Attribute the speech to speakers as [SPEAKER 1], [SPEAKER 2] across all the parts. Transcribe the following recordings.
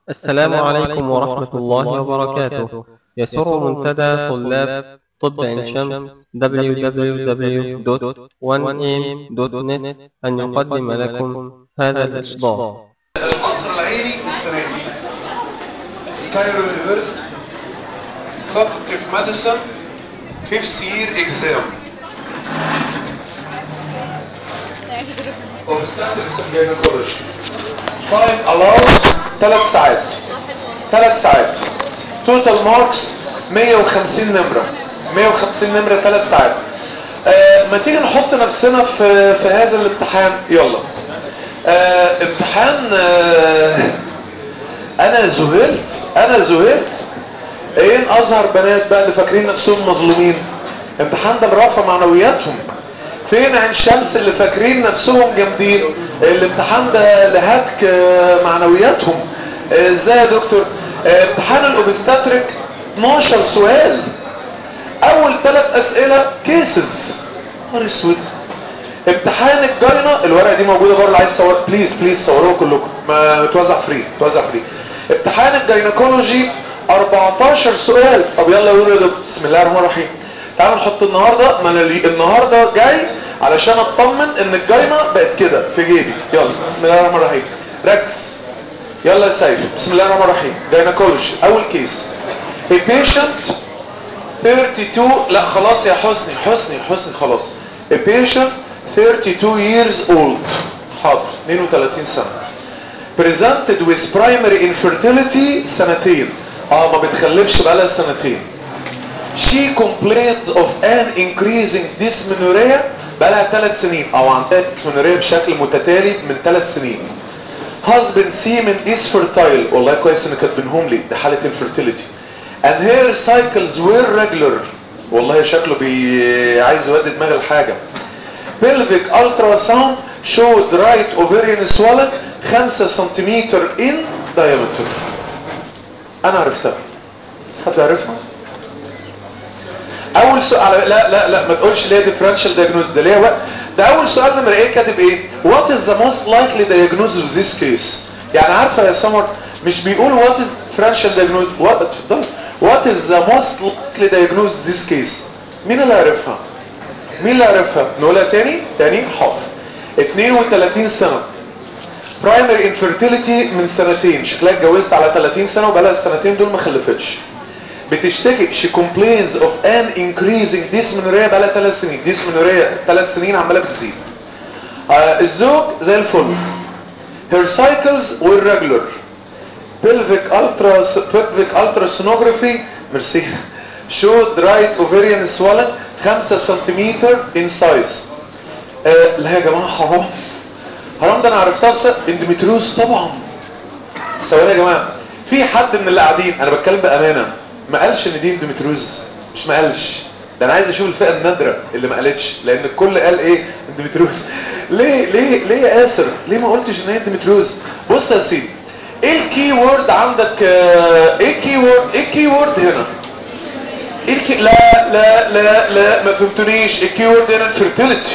[SPEAKER 1] السلام عليكم ورحمة الله وبركاته يسر منتدى طلاب طب عين شمس www.1am.net أن يقدم لكم هذا الإصدار
[SPEAKER 2] القصر العيني السنة دي كايرو يونيفرسيتي فاكولتي اوف ميديسن فيفث يير اكزام وستاندرز جاينيكولوجي تايم الاوز ثلاث ساعات ثلاث ساعات توتال ماركس 150 نمرة 150 نمرة ثلاث ساعات آه ما تيجي نحط نفسنا في في هذا الامتحان يلا آه امتحان آه انا ذهلت انا ذهلت ايه ازهر بنات بقى اللي فاكرين نفسهم مظلومين امتحان ده برافع معنوياتهم فين عين شمس اللي فاكرين نفسهم جامدين الامتحان ده لهتك آه، معنوياتهم آه، ازاي يا دكتور آه، امتحان الاوبستاتريك 12 سؤال اول ثلاث اسئله كيسز نهار اسود امتحان الجاينا الورقه دي موجوده بره اللي عايز يصور بليز بليز صوروها كلكم ما توزع فري توزع فري امتحان الجاينكولوجي 14 سؤال طب يلا قولوا يا دكتور بسم الله الرحمن الرحيم تعالوا نحط النهارده ما انا لي- النهارده جاي علشان اطمن ان الجاينا بقت كده في جيبي يلا بسم الله الرحمن الرحيم ركز يلا يا سيف بسم الله الرحمن الرحيم جاينكولوجي اول كيس A patient 32 لا خلاص يا حسني حسني حسني خلاص A patient 32 years old حاضر 32 سنة presented with primary infertility سنتين اه ما بتخلفش بقالها سنتين she complained of an increasing dysmenorrhea بقالها ثلاث سنين او عندها dysmenorrhea بشكل متتالي من ثلاث سنين husband semen is fertile والله كويس ان كاتبينهم لي ده حالة infertility and her cycles were regular والله شكله بي عايز يودي دماغ الحاجة pelvic ultrasound showed right ovarian swelling 5 سنتيمتر in diameter انا عرفتها حد عرفها اول سؤال لا لا لا ما تقولش ليه differential diagnosis ده ليه وقت ده اول سؤال نمرة ايه كاتب ايه what is the most likely diagnosis of this case يعني عارفه يا سمر مش بيقول what is differential diagnosis what اتفضل what is the most likely diagnosis of this case مين اللي عرفها مين اللي عرفها نقولها تاني تاني حاضر 32 سنة برايمري انفيرتيليتي من سنتين شكلها اتجوزت على 30 سنة وبقالها السنتين دول ما خلفتش بتشتكي she complains of an increasing dysmenorrhea بقالها ثلاث سنين dysmenorrhea ثلاث سنين عمالة بتزيد آه الزوج زي الفل her cycles were regular pelvic ultra pelvic ultrasonography ميرسي showed right ovarian swelling 5 سنتيمتر in size آه لا يا جماعة حرام حرام ده انا عرفتها بس اندوميتريوز طبعا ثواني يا جماعه في حد من اللي قاعدين انا بتكلم بامانه ما قالش ان دي اندوميتريوز مش ما قالش ده انا عايز اشوف الفئه النادره اللي ما قالتش لان الكل قال ايه اندوميتريوز ليه ليه ليه يا ياسر ليه ما قلتش ان هي اندوميتريوز بص يا سيدي ايه الكي وورد عندك آه، ايه الكي وورد ايه الكي وورد هنا ايه الكي لا لا لا لا ما فهمتونيش الكي وورد هنا fertility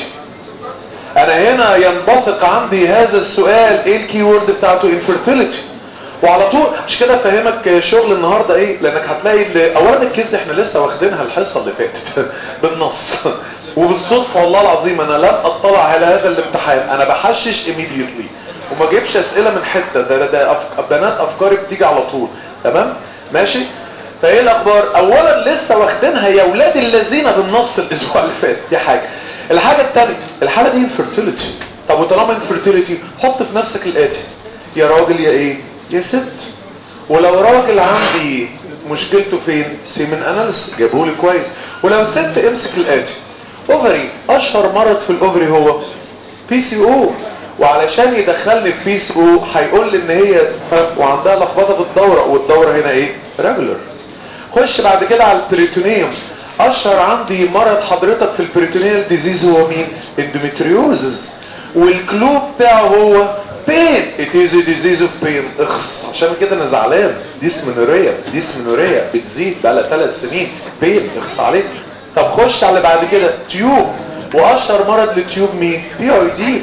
[SPEAKER 2] انا هنا ينبثق عندي هذا السؤال ايه الكي وورد بتاعته infertility وعلى طول مش كده افهمك شغل النهارده ايه لانك هتلاقي اللي اولا الكيس احنا لسه واخدينها الحصه اللي فاتت بالنص وبالصدفه والله العظيم انا لم اطلع على هذا الامتحان انا بحشش immediately وما جيبش اسئله من حته ده ده أفك... بنات افكاري بتيجي على طول تمام ماشي فايه الاخبار اولا لسه واخدينها يا ولاد الذين بالنص الاسبوع اللي فات دي حاجه الحاجه الثانيه الحاله دي infertility طب وطالما infertility حط في نفسك الاتي يا راجل يا ايه يا ست ولو راجل عندي مشكلته فين سيمن اناليس جابولي كويس ولو ست امسك الاتي اوفري اشهر مرض في الاوفري هو بي سي او وعلشان يدخلني في بي سي او هيقول لي ان هي وعندها لخبطه في الدوره والدوره هنا ايه ريجولر خش بعد كده على البريتونيوم اشهر عندي مرض حضرتك في البريتونيال ديزيز هو مين اندوميتريوزز والكلو بتاعه هو بين it is a disease of pain اخص عشان كده انا زعلان ديسمنوريا ديسمنوريا بتزيد بقى لها ثلاث سنين بين اخص عليك طب خش على بعد كده تيوب واشهر مرض للتيوب مين بي اي دي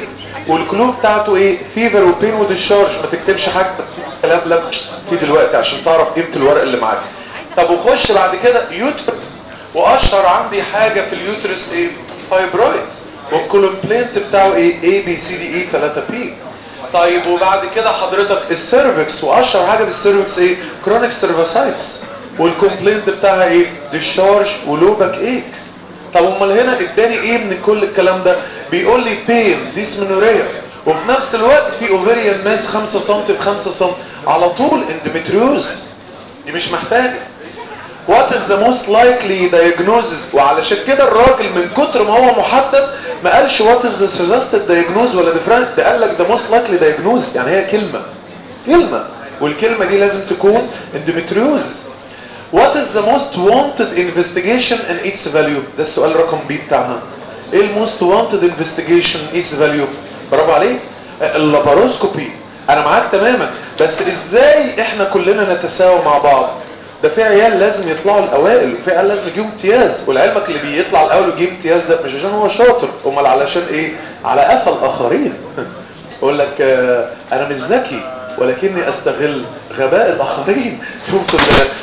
[SPEAKER 2] والكلو بتاعته ايه فيفر وبين وديشارج ما تكتبش حاجه كلام لا في دلوقتي عشان تعرف قيمه الورق اللي معاك طب وخش بعد كده يوترس واشهر عندي حاجه في اليوترس ايه فايبرويد والكولومبلينت بتاعه ايه اي بي سي دي اي 3 بي طيب وبعد كده حضرتك السيرفكس واشهر حاجه في السيرفكس ايه كرونيك سيرفاسايتس والكومبلينت بتاعها ايه ديشارج ولوبك ايك طب امال هنا اداني ايه من كل الكلام ده بيقول لي بين ديسمنوريا وفي نفس الوقت في اوفيريان ماس 5 سم ب 5 سم على طول اندوميتريوز دي مش محتاجه وات از ذا موست لايكلي diagnosis وعلشان كده الراجل من كتر ما هو محدد ما قالش وات از ذا سجستد diagnosis ولا ديفرنت ده قال لك ذا موست لايكلي diagnosis يعني هي كلمه كلمه والكلمه دي لازم تكون اندوميتريوز What is the most wanted investigation and its value؟ ده السؤال رقم بي بتاعنا. ايه الموست wanted investigation its value؟ برافو عليك. اللاباروسكوبي. انا معاك تماما بس ازاي احنا كلنا نتساوى مع بعض؟ ده في عيال لازم يطلعوا الاوائل وفي عيال لازم يجيبوا امتياز ولعلمك اللي بيطلع الاول ويجيب امتياز ده مش عشان هو شاطر امال علشان ايه؟ على قفا الاخرين. يقول لك آه انا مش ذكي ولكني استغل غباء الاخرين توصل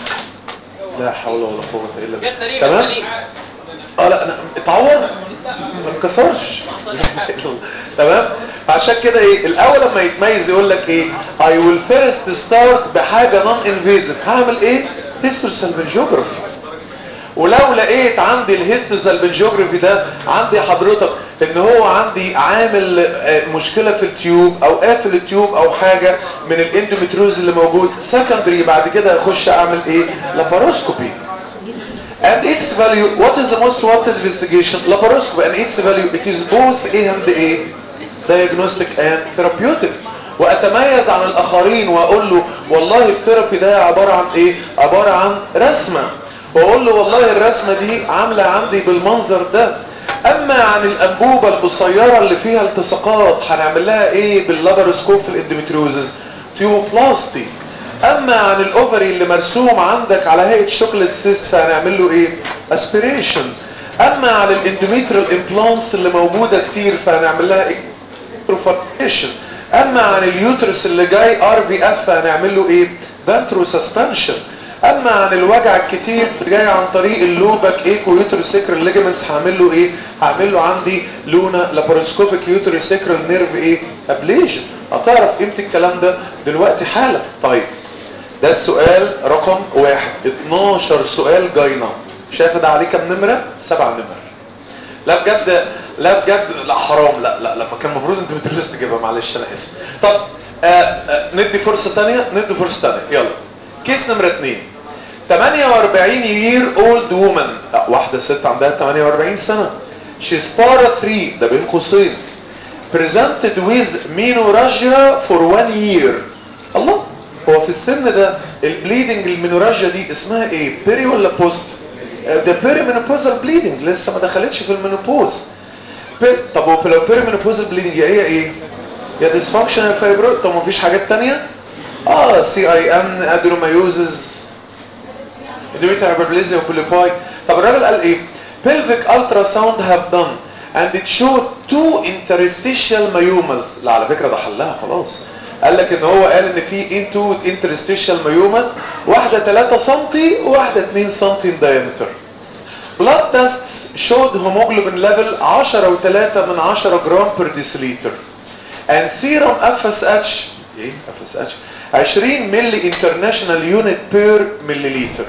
[SPEAKER 2] لا حول ولا قوة الا بالله
[SPEAKER 3] جت سليمه
[SPEAKER 2] تمام
[SPEAKER 3] سليمه
[SPEAKER 2] اه لا انا اتعور ما اتكسرش تمام عشان كده ايه الاول لما يتميز يقول لك ايه I will first start بحاجة non invasive هعمل ايه هيستوسالفنجيوجرافي ولو لقيت عندي الهيستوسالفنجيوجرافي ده عندي حضرتك ان هو عندي عامل آه، مشكلة في التيوب او قافل التيوب او حاجة من الاندومتروز اللي موجود سكندري بعد كده اخش اعمل ايه لاباروسكوبي and its value what is the most wanted investigation laparoscopy and its value it is both A and A diagnostic and therapeutic واتميز عن الاخرين واقول له والله الثيرابي ده عبارة عن ايه عبارة عن رسمة واقول له والله الرسمة دي عاملة عندي بالمنظر ده اما عن الانبوبة القصيرة اللي فيها التصاقات هنعمل لها ايه باللاباروسكوب في الاندوميتريوزز تيوبلاستي اما عن الاوفري اللي مرسوم عندك على هيئه شوكليت سيست فهنعمل له ايه اسبيريشن اما عن الاندوميتريال امبلانتس اللي موجوده كتير فهنعمل لها ايه بروفاريشن اما عن اليوترس اللي جاي ار بي اف فهنعمل له ايه فانترو سسبنشن اما عن الوجع الكتير اللي جاي عن طريق اللوبك ايكو يوتروسيكرال ليجمنتس هعمل له ايه هعمل له عندي لونا لاباروسكوبيك يوتروسيكرال نيرف ايه ابليجن هتعرف قيمه الكلام ده دلوقتي حالا طيب ده السؤال رقم واحد 12 سؤال جاينا شايف ده عليه كام نمرة؟ سبع نمر لا بجد لا بجد لا حرام لا لا لما كان المفروض انت بتدرس تجيبها معلش انا اسف طب آه آه ندي فرصة تانية ندي فرصة تانية يلا كيس نمرة اتنين 48 يير اولد وومن واحدة ست عندها 48 سنة she's para 3 ده بين قوسين presented with menorrhagia for one year الله هو في السن ده البليدنج المينوراجيا دي اسمها ايه بيري ولا بوست ده بيري مينوبوزال بليدنج لسه ما دخلتش في المينوبوز بير... طب هو لو بيري مينوبوزال بليدنج هي ايه يا ديسفانكشنال فايبرو طب ما فيش حاجات تانية اه سي اي ان ادرومايوزز ادويتا هايبربليزيا وبوليباي طب الراجل قال ايه pelvic ultrasound have done and it showed two interstitial myomas لا على فكرة ده حلها خلاص قال لك ان هو قال ان في انتو interstitial myomas واحدة 3 سنتي وواحدة 2 سنتي in diameter blood tests showed hemoglobin level 10 و3 من 10 جرام per deciliter and serum FSH ايه FSH 20 ملي international unit per milliliter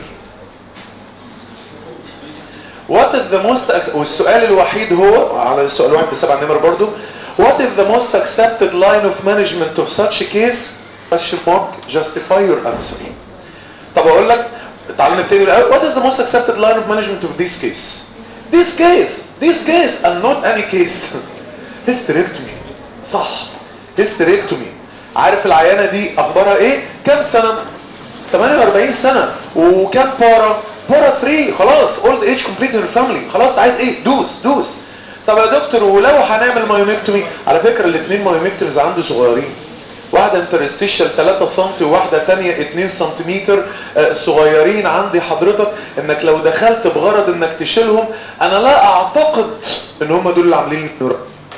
[SPEAKER 2] What is the most والسؤال الوحيد هو على السؤال الواحد بسبع نمر برضو What is the most accepted line of management of such a case question mark justify your answer طب اقول لك تعالوا نبتدي من الأول What is the most accepted line of management of this case This case This case and not any case hysterectomy صح hysterectomy عارف العيانة دي اخبارها ايه كم سنة 48 سنة وكم بارا بارا 3 خلاص اولد ايج كومبليت ان فاميلي خلاص عايز ايه دوس دوس طب يا دكتور ولو هنعمل مايوميكتومي على فكرة الاثنين مايوميكتوميز عنده صغيرين واحدة انترستيشال 3 سم وواحدة تانية 2 سنتيمتر آه، صغيرين عندي حضرتك انك لو دخلت بغرض انك تشيلهم انا لا اعتقد ان هم دول اللي عاملين النور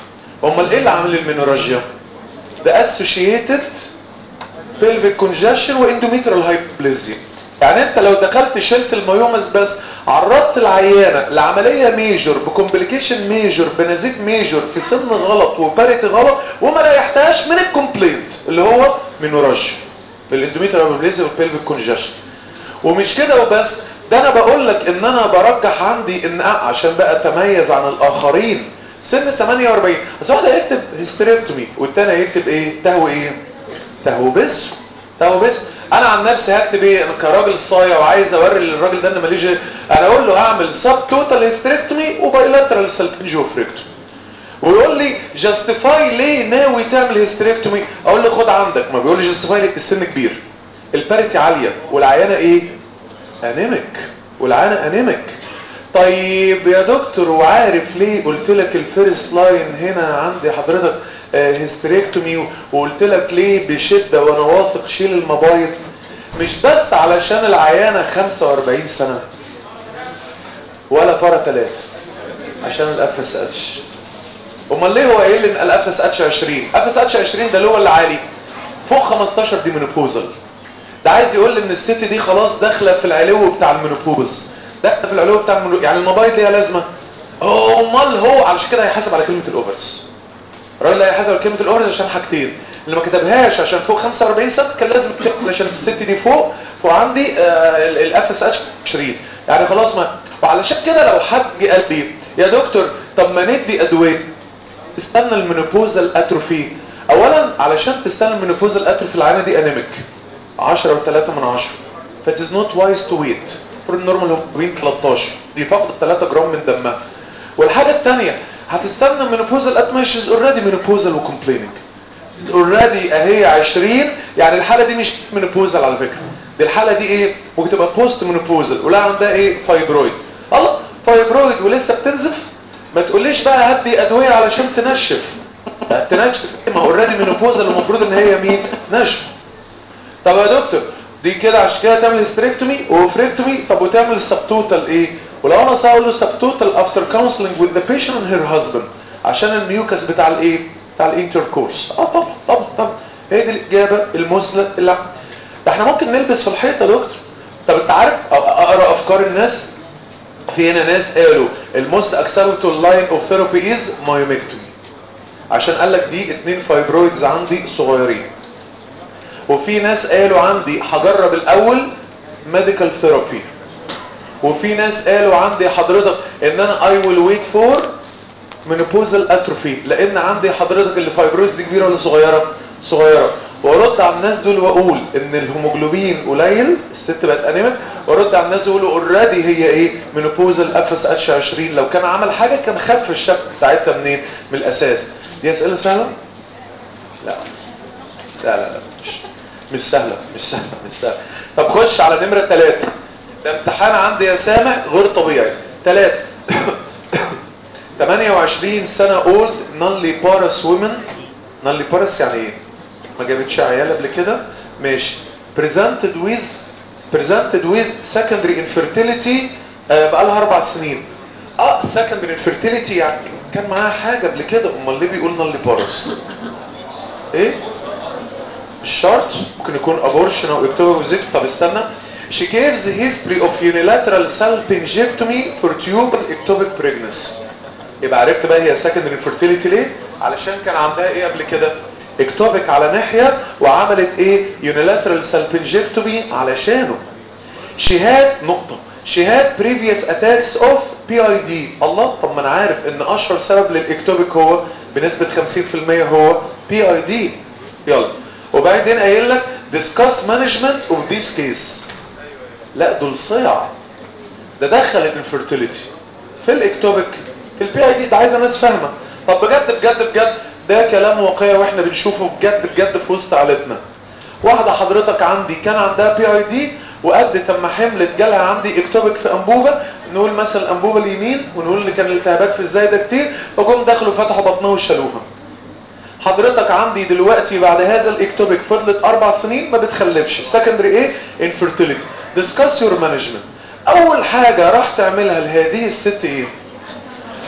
[SPEAKER 2] امال ايه اللي عامل المينوراجيا ده اسوشيتد pelvic congestion واندوميترال هايبوبليزيا يعني انت لو دخلت شلت الميومس بس عرضت العيانه لعمليه ميجور بكومبليكيشن ميجور بنزيف ميجور في سن غلط وباريتي غلط وما ريحتهاش من الكومبلينت اللي هو مينوراجيا الاندوميترال هايبوبليزيا والبلفيك كونجشن ومش كده وبس ده انا بقول لك ان انا برجح عندي ان عشان بقى اتميز عن الاخرين سن 48 بس واحد هيكتب هيستريكتومي والتاني هيكتب ايه تهو ايه تهو بس تهو بس انا عن نفسي هكتب ايه انا كراجل صايع وعايز اوري للراجل ده ان ماليش انا اقول له اعمل سب توتال هيستريكتومي وبايلاترال سالبنجوفريكتومي ويقول لي جاستيفاي ليه ناوي تعمل هيستريكتومي اقول له خد عندك ما بيقول لي جاستيفاي ليه السن كبير الباريتي عاليه والعيانه ايه انيميك والعيانه انيميك طيب يا دكتور وعارف ليه قلت لك الفيرست لاين هنا عندي حضرتك هيستريكتومي وقلت لك ليه بشده وانا واثق شيل المبايض مش بس علشان العيانه 45 سنه ولا فرا ثلاثه عشان الاف اس اتش امال ليه هو قايل لي ان الاف اس اتش 20 اف اس اتش 20 ده اللي هو اللي عالي فوق 15 دي مينوبوزال ده عايز يقول لي ان الست دي خلاص داخله في العلو بتاع المينوبوز داخله في العلو بتاع المينوبوز يعني المبايض ليها لازمه امال هو علشان كده هيحاسب على كلمه الاوفرز الراجل ده هيحاسب على كلمه الاوفرز عشان حاجتين اللي ما كتبهاش عشان فوق 45 سنه كان لازم يكتب عشان الست دي فوق فوق عندي الاف اس اتش 20 يعني خلاص ما وعلشان كده لو حد جه قال لي يا دكتور طب ما ندي ادويه تستنى المينوبوزال اتروفي اولا علشان تستنى المينوبوزال اتروفي العينه دي انيميك 10 و3 من 10 فات از نوت وايز تو ويت فور النورمال هيموجلوبين 13 دي فقط 3 جرام من دمها والحاجه الثانيه هتستنى المينوبوزال اتمش از اوريدي مينوبوزال وكومبليننج اوريدي اهي 20 يعني الحاله دي مش مينوبوزال على فكره دي الحاله دي ايه ممكن تبقى بوست مينوبوزال ولا عندها ايه فايبرويد الله فايبرويد ولسه بتنزف ما تقوليش بقى هات لي ادويه علشان تنشف تنشف ما اوريدي مينوبوزال المفروض ان هي مين نشف طب يا دكتور دي كده عشان كده تعمل هيستريكتومي وفريكتومي طب وتعمل سبتوتال ايه ولو انا صار له سبتوتال افتر كونسلنج وذ ذا بيشنت اند هير هازبند عشان الميوكس بتاع الايه بتاع الانتركورس اه طبعا طبعا طبعا هي دي الاجابه المثلى اللي ده احنا ممكن نلبس في الحيطه يا دكتور طب انت عارف اقرا افكار الناس في هنا ناس قالوا الموست اكسبتبل لاين اوف ثيرابي از مايوميكتومي عشان قال لك دي اتنين فايبرويدز عندي صغيرين وفي ناس قالوا عندي هجرب الاول ميديكال ثيرابي وفي ناس قالوا عندي حضرتك ان انا اي ويل ويت فور مينوبوزال اتروفي لان عندي حضرتك اللي فايبرويدز دي كبيره ولا صغيره صغيره وارد على الناس دول واقول ان الهيموجلوبين قليل الست بقت انيميك وارد على الناس يقولوا اوريدي هي ايه مينوبوزال اف اس اتش 20 لو كان عمل حاجه كان خف الشك بتاعتها منين من الاساس دي اسئله سهله لا لا لا, لا. مش مش سهله مش سهله مش سهله طب خش على نمره ثلاثة ده امتحان عندي يا سامع غير طبيعي ثلاثة 28 سنه اولد نونلي بارس وومن نونلي بارس يعني ايه ما جابتش عيال قبل كده ماشي presented with presented with secondary infertility آه بقى لها اربع سنين اه secondary infertility يعني كان معاها حاجه قبل كده امال ليه بيقول نالي بارس ايه مش شرط ممكن يكون abortion او ectopic visit طب استنى she gives a history of unilateral salpingectomy for tubal ectopic pregnancy يبقى عرفت بقى هي secondary infertility ليه علشان كان عندها ايه قبل كده اكتوبك على ناحية وعملت ايه unilateral salpingectomy علشانه she had نقطة she had previous attacks of PID الله طب ما انا عارف ان اشهر سبب للاكتوبك هو بنسبة 50% هو PID يلا وبعدين قايل لك discuss management of this case لا دول صيع ده دخل الانفرتيليتي في الاكتوبك في البي اي دي ده عايزه ناس فاهمه طب بجد بجد بجد ده كلام واقعي واحنا بنشوفه بجد بجد في وسط عائلتنا واحده حضرتك عندي كان عندها بي اي دي وقد تم حملت جالها عندي اكتوبك في انبوبه نقول مثلا الانبوبه اليمين ونقول ان كان الالتهابات في الزايده كتير فجم دخلوا فتحوا بطنها وشالوها حضرتك عندي دلوقتي بعد هذا الاكتوبك فضلت اربع سنين ما بتخلفش سكندري ايه انفيرتيليتي ديسكاس يور مانجمنت اول حاجه راح تعملها لهذه الست ايه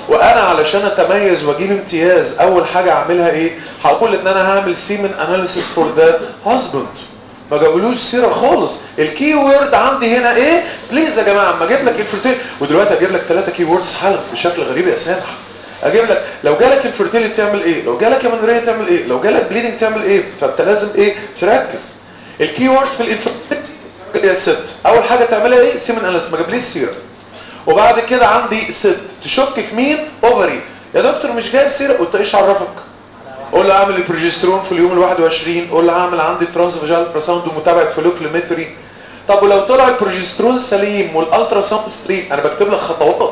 [SPEAKER 2] وانا علشان اتميز واجيب امتياز اول حاجه اعملها ايه هقول ان انا هعمل سيمن اناليسيس فور ذا هازبند ما جابولوش سيره خالص الكي وورد عندي هنا ايه بليز يا جماعه اما اجيب لك انفرتيل ودلوقتي اجيب لك ثلاثه كي ووردز حالا بشكل غريب يا سامح اجيب لك لو جالك انفرتيلي تعمل ايه لو جالك امنوريه تعمل ايه لو جالك بليدنج تعمل ايه فانت لازم ايه تركز الكي وورد في الانفرتيلي يا ست اول حاجه تعملها ايه سيمن اناليسيس ما جابليش سيره وبعد كده عندي ست تشك في مين اوفري يا دكتور مش جايب سيره قلت ايش عرفك قول له اعمل البروجسترون في اليوم ال 21 قول له اعمل عندي ترانس فاجال ساوند ومتابعه فلوكليمتري طب ولو طلع البروجسترون سليم والالترا ساوند ستريم انا بكتب لك خطوات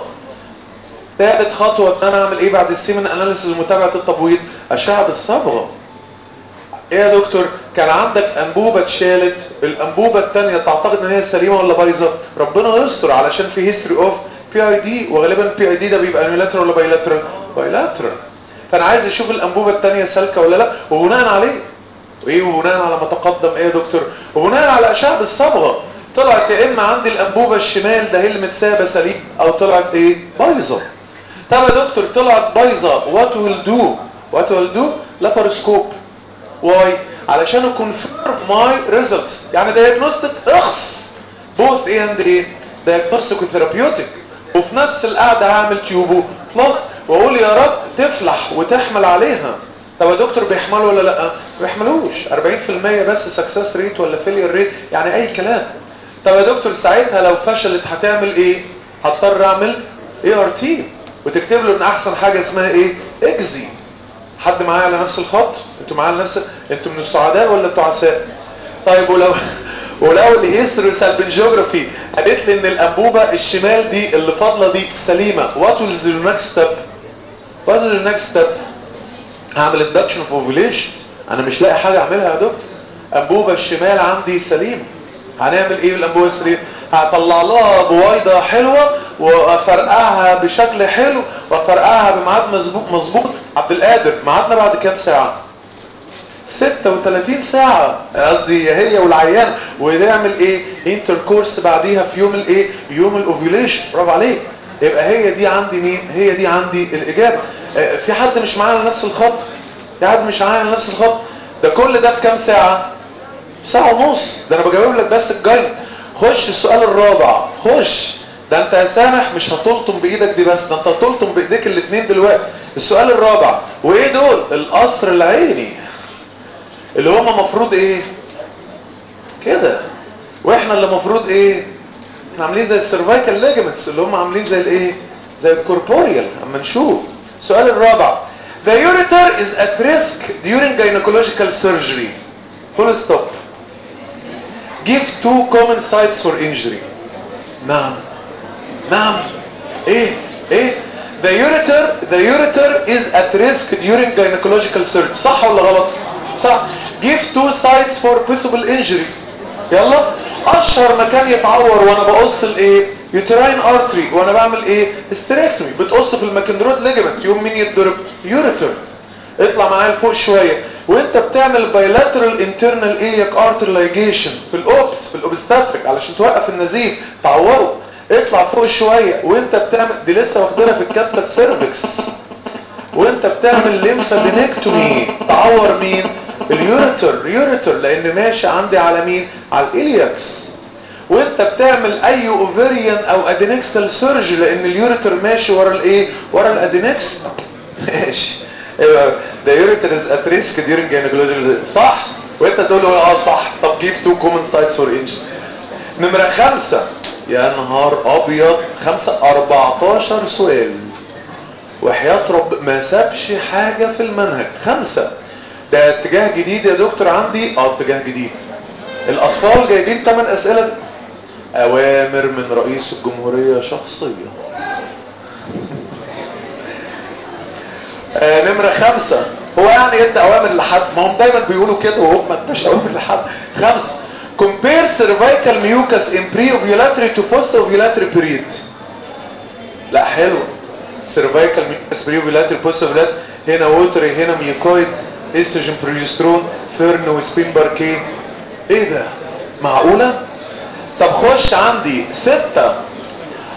[SPEAKER 2] ثالث خطوه ان انا اعمل ايه بعد السيمن اناليسيس ومتابعه التبويض اشعه الصبغه ايه يا دكتور كان عندك انبوبه اتشالت الانبوبه الثانيه تعتقد ان هي سليمه ولا بايظه ربنا يستر علشان في هيستوري اوف بي اي دي وغالبا بي اي دي ده بيبقى يونيلاترال ولا بايلاترال بايلاترال فانا عايز اشوف الانبوبه الثانيه سالكه ولا لا وبناء عليه وايه وبناء على ما تقدم ايه يا دكتور وبناء على اشعه الصبغه طلعت يا اما عندي الانبوبه الشمال ده هي اللي متسابه سليم او طلعت ايه بايظه طب يا دكتور طلعت بايظه وات ويل دو وات ويل دو لاباروسكوب واي علشان اكونفيرم ماي ريزلتس يعني دايجنوستيك اخص بوث ايه اند ايه دايجنوستيك وثيرابيوتيك وفي نفس القعده هعمل تيوبو بلس واقول يا رب تفلح وتحمل عليها طب يا دكتور بيحملوا ولا لا ما بيحملوش 40% بس سكسس ريت ولا فيلير ريت يعني اي كلام طب يا دكتور ساعتها لو فشلت هتعمل ايه هضطر اعمل اي ار تي وتكتب له ان احسن حاجه اسمها ايه اجزي حد معايا على نفس الخط انتوا معايا على نفس انتوا من السعداء ولا التعساء طيب ولو ولو الهيستوري سالبنجيوغرافي قالت لي ان الانبوبه الشمال دي اللي فاضله دي سليمه وات ويز ذا نكست ستيب وات ويز ذا نكست ستيب هعمل اندكشن اوف اوفيليشن انا مش لاقي حاجه اعملها يا دكتور انبوبه الشمال عندي سليمه هنعمل ايه بالانبوبه السليمه هطلع لها بويضه حلوه وافرقعها بشكل حلو وافرقعها بميعاد مظبوط مظبوط عبد القادر ميعادنا بعد كام ساعه 36 ساعة قصدي هي والعيان ونعمل ايه انتركورس بعديها في يوم الايه يوم الاوفيوليشن برافو عليك يبقى هي دي عندي مين هي دي عندي الاجابة اه في حد مش معانا على نفس الخط في حد مش معانا على نفس الخط ده كل ده في كام ساعة ساعة ونص ده انا بجاوب لك بس الجاي خش السؤال الرابع خش ده انت يا سامح مش هتلطم بايدك دي بس ده انت هتلطم بايديك الاثنين دلوقتي السؤال الرابع وايه دول القصر العيني اللي هم مفروض ايه كده واحنا اللي مفروض ايه احنا عاملين زي السيرفايكال ليجمنتس اللي هم عاملين زي الايه زي الكوربوريال اما نشوف السؤال الرابع The ureter is at risk during gynecological surgery. Full stop. Give two common sites for injury. نعم نعم ايه ايه The ureter the ureter is at risk during gynecological surgery. صح ولا غلط؟ صح give two sites for possible injury يلا اشهر مكان يتعور وانا بقص الايه يوتراين ارتري وانا بعمل ايه هيستريكتومي بتقص في الماكندرويد ليجمنت يوم مين يتضرب يوريتر اطلع معايا لفوق شويه وانت بتعمل بايلاترال انترنال ايلياك ارتر لايجيشن في الاوبس في الاوبستاتريك علشان توقف النزيف تعوره اطلع فوق شويه وانت بتعمل دي لسه واخدينها في الكابتك سيرفكس وانت بتعمل ليمفادينكتومي تعور مين اليوريتر يوريتر لان ماشي عندي على مين على الالياكس وانت بتعمل اي اوفريان او ادينكسال سيرج لان اليوريتر ماشي ورا الايه ورا الادينكس ماشي ده يوريتر از ات ريسك ديورنج جينيكولوجي صح وانت تقول له اه صح طب جيب تو كومن سايتس فور انج نمره خمسة يا نهار ابيض خمسة 14 سؤال وحياة رب ما سابش حاجة في المنهج خمسة ده اتجاه جديد يا دكتور عندي اه اتجاه جديد الاطفال جايبين 8 اسئلة اوامر من رئيس الجمهورية شخصية آه نمرة خمسة هو يعني ادى اوامر لحد ما هم دايما بيقولوا كده وهم ما اداش اوامر لحد خمسة compare cervical mucus in pre-ovulatory to post-ovulatory period لا حلوة cervical mucus pre-ovulatory post-ovulatory هنا ووتري هنا ميوكويد استروجين بروجسترون فيرن وسبين باركيه ايه ده معقولة طب خش عندي ستة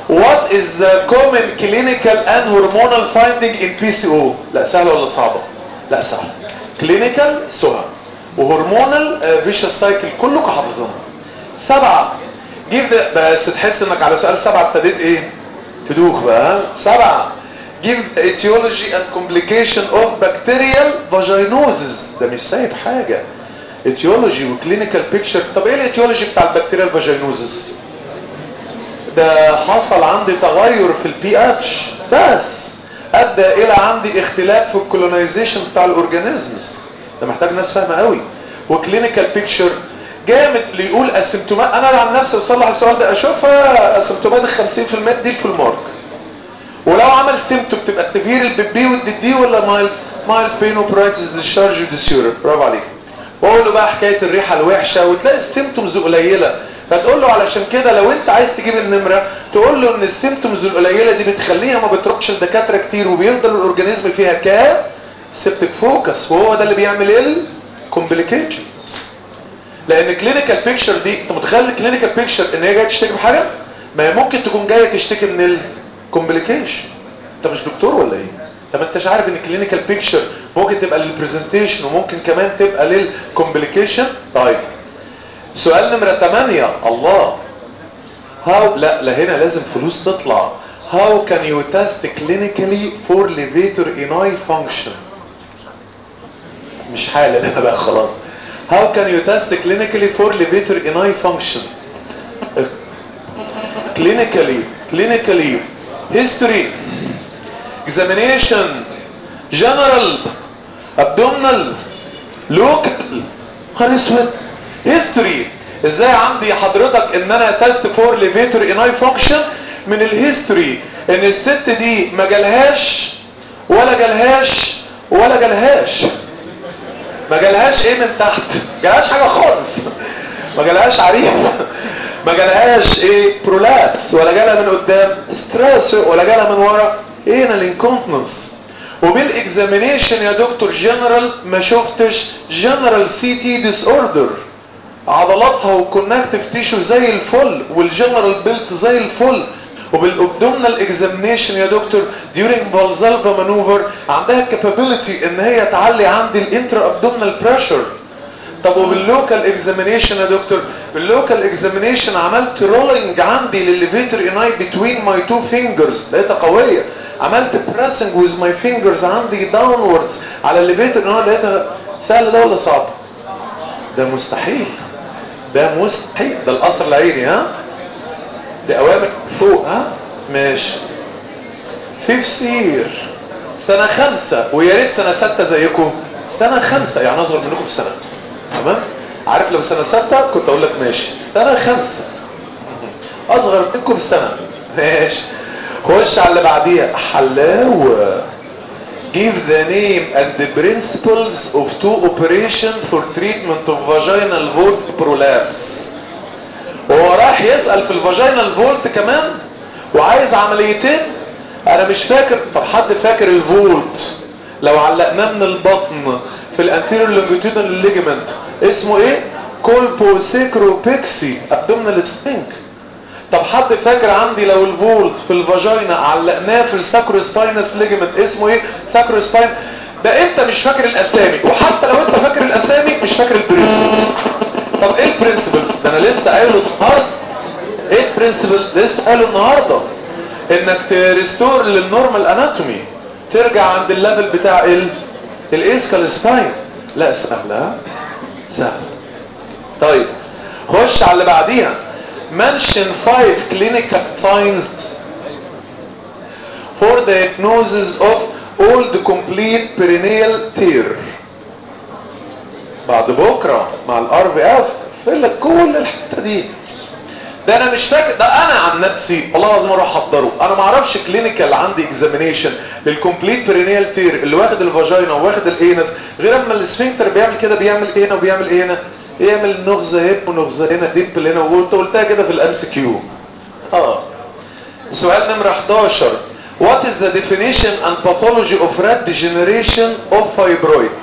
[SPEAKER 2] What is the common clinical and hormonal finding in PCO لا سهلة ولا صعبة لا سهلة clinical سهل وهرمونال فيشال سايكل كلكم حافظينها سبعة جيب ده بس تحس انك على سؤال سبعة ابتديت ايه تدوخ بقى سبعة give the etiology and complication of bacterial vaginosis ده مش سايب حاجة etiology وكلينيكال بيكتشر طب ايه الاتيولوجي بتاع البكتيريال فاجينوزس ده حصل عندي تغير في البي اتش بس ادى الى عندي اختلاف في الكولونيزيشن بتاع الاورجانيزمز ده محتاج ناس فاهمه قوي وكلينيكال بيكتشر جامد اللي يقول اسيمتومات انا عن نفسي بصلح السؤال ده اشوفها اسيمتومات ال 50% دي في المارك ولو عمل سيمتوم تبقى التغيير البيبي والدي ولا مايل مايل بين وبرايتس ديشارج وديسيورا برافو عليك واقول له بقى حكايه الريحه الوحشه وتلاقي السيمتومز قليله فتقول له علشان كده لو انت عايز تجيب النمره تقول له ان السيمتومز القليله دي بتخليها ما بتروحش لدكاتره كتير وبيفضل الاورجانيزم فيها كا سيبتك فوكس وهو ده اللي بيعمل ايه الكومبليكيشن لان كلينيكال بيكتشر دي انت متخيل الكلينيكال بيكتشر ان هي جايه تشتكي بحاجه ما هي ممكن تكون جايه تشتكي من الكومبليكيشن انت مش دكتور ولا ايه طب انتش عارف ان الكلينيكال بيكتشر ممكن تبقى للبرزنتيشن وممكن كمان تبقى للكومبليكيشن طيب سؤال نمرة 8 الله هاو لا لا هنا لازم فلوس تطلع how can you test clinically for levator inui function مش حالة انا بقى خلاص how can you test clinically for levator inui function clinically clinically history examination general abdominal local نهار اسود هيستوري ازاي عندي حضرتك ان انا تيست فور ليفيتور اناي فانكشن من الهيستوري ان الست دي ما جالهاش ولا جالهاش ولا جالهاش ما جالهاش ايه من تحت جالهاش حاجه خالص ما جالهاش عريض ما جالهاش ايه برولابس ولا جالها من قدام ستريس ولا جالها من ورا ايه انا الانكونتنس وبالاكزامينيشن يا دكتور جنرال ما شفتش جنرال سي تي ديس اوردر عضلاتها والكونكتيف تيشو زي الفل والجنرال بيلت زي الفل وبالابدومينال اكزامينيشن يا دكتور ديورينج فالزالفا مانوفر عندها كابابيلتي ان هي تعلي عندي الانترا ابدومينال بريشر طب وباللوكال اكزامينيشن يا دكتور باللوكال اكزامينيشن عملت رولينج عندي للليفيتور اناي بتوين ماي تو فينجرز لقيتها قويه عملت بريسنج ويز ماي فينجرز عندي داونوردز على الليفيتور اناي لقيتها سهل ده ولا صعب ده مستحيل ده مستحيل ده القصر العيني ها دي اوامر فوق ها ماشي فيف سير سنة خمسة ويا ريت سنة ستة زيكم سنة خمسة يعني اصغر منكم بسنة تمام عارف لو سنة ستة كنت اقول لك ماشي سنة خمسة اصغر منكم بسنة ماشي خش على اللي بعديها حلاوة give the name and the principles of two operation for treatment of vaginal vault prolapse وهو راح يسأل في الفاجينال فولت كمان وعايز عمليتين انا مش فاكر طب حد فاكر الفولت لو علقناه من البطن في الانتيريور لونجيتودينال ليجمنت اسمه ايه كولبو سيكروبيكسي ابدومينال ستينك طب حد فاكر عندي لو الفولت في الفاجينا علقناه في الساكروسباينس ليجمنت اسمه ايه ساكروسباين ده انت مش فاكر الاسامي وحتى لو انت فاكر الاسامي مش فاكر البرنسبلز طب ايه البرنسبلز ده انا لسه قايله النهارده ايه البرنسبل لسه قايله النهارده انك تريستور للنورمال اناتومي ترجع عند الليفل بتاع ال الاسكال سباين لا سهله سهل طيب خش على اللي بعديها mention five clinical signs for diagnosis of old complete perineal tear بعد بكرة مع الار في اف فيقول لك كل الحته دي ده انا مش فاكر ده انا عن نفسي والله العظيم اروح احضره انا ما اعرفش كلينيكال عندي اكزامينيشن للكومبليت برينيال تير اللي واخد الفاجينا وواخد الانس غير اما السفنكتر بيعمل كده بيعمل ايه هنا وبيعمل ايه هنا يعمل نغزه هنا ونغزه هنا ديب هنا وقلت قلتها كده في الام سي كيو اه سؤال نمره 11 What is the definition and pathology of red degeneration of fibroid?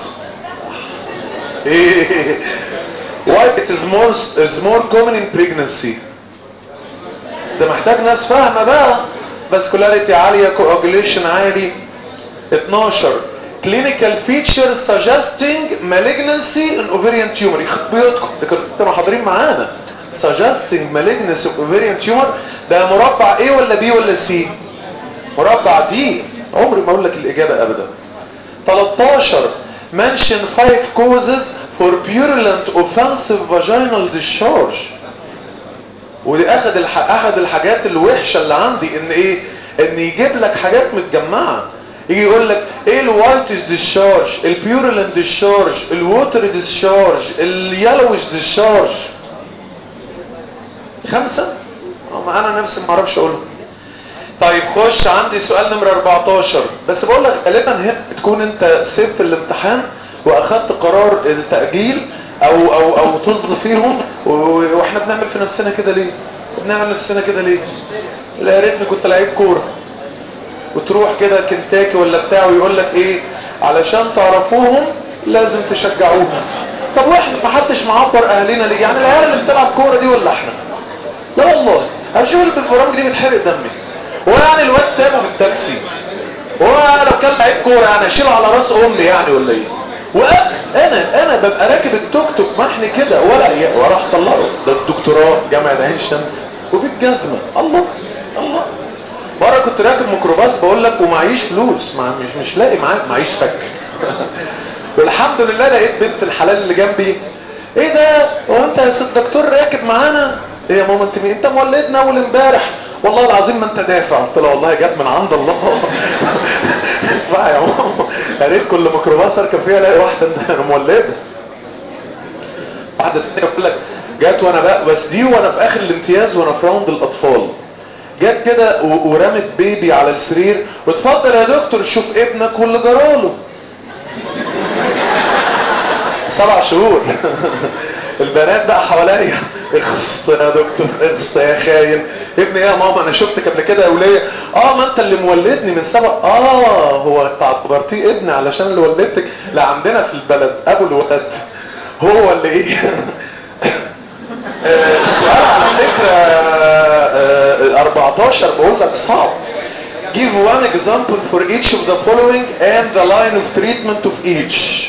[SPEAKER 2] Why it is more is more common in pregnancy? ده محتاج ناس فاهمه بقى فاسكولاريتي عاليه كواجوليشن عالي 12 clinical feature suggesting malignancy in ovarian tumor يخرب بيوتكم ده كانوا حاضرين معانا suggesting malignancy of ovarian tumor ده مربع ايه ولا بي ولا سي مربع دي عمري ما اقول لك الاجابه ابدا 13 mention five causes for purulent offensive vaginal discharge ودي اخد الح... احد الحاجات الوحشه اللي عندي ان ايه ان يجيب لك حاجات متجمعه يجي يقول لك ايه الوايتس ديشارج البيورلنت ديشارج الووتر ديشارج اليلوش ديشارج خمسة ما انا نفسي ما اعرفش اقولهم طيب خش عندي سؤال نمرة 14 بس بقول لك غالبا هنا بتكون انت سبت الامتحان واخدت قرار التأجيل او او او طز فيهم واحنا بنعمل في نفسنا كده ليه بنعمل نفسنا كده ليه لا يا ريتني كنت لعيب كوره وتروح كده كنتاكي ولا بتاع ويقول لك ايه علشان تعرفوهم لازم تشجعوهم طب واحنا ما حدش معبر اهالينا ليه يعني العيال اللي بتلعب كوره دي ولا احنا لا والله انا شوف البرامج دي بتحرق دمي هو يعني الواد سابه في التاكسي هو انا لو كان لعيب كوره يعني اشيله على راس امي يعني ولا ايه وانا انا ببقى راكب التوك توك محني كده ورق وراح طلعه ده الدكتوراه جامعه عين شمس وبالجزمه الله الله مره كنت راكب ميكروباص بقول لك ومعيش فلوس مع مش مش لاقي معاك معيش فك والحمد لله لقيت بنت الحلال اللي جنبي ايه ده هو انت يا ست دكتور راكب معانا ايه يا ماما انت مين انت مولدنا اول امبارح والله العظيم ما انت دافع قلت لها والله جت من عند الله بقى يا ماما يا ريت كل ميكروباص اركب فيها الاقي واحده انا مولده واحده ثانيه يقول لك جت وانا بقى بس دي وانا في اخر الامتياز وانا في راوند الاطفال جت كده ورمت بيبي على السرير واتفضل يا دكتور شوف ابنك واللي جراله سبع شهور البنات بقى حواليا اخص يا دكتور اخص يا خاين ابني ايه يا ماما انا شفتك قبل كده يا وليه اه ما انت اللي مولدني من سبع اه هو اعتبرتيه ابني علشان اللي ولدتك لا عندنا في البلد ابو الولد هو اللي ايه السؤال على فكرة آه 14 بقول لك صعب give one example for each of the following and the line of treatment of each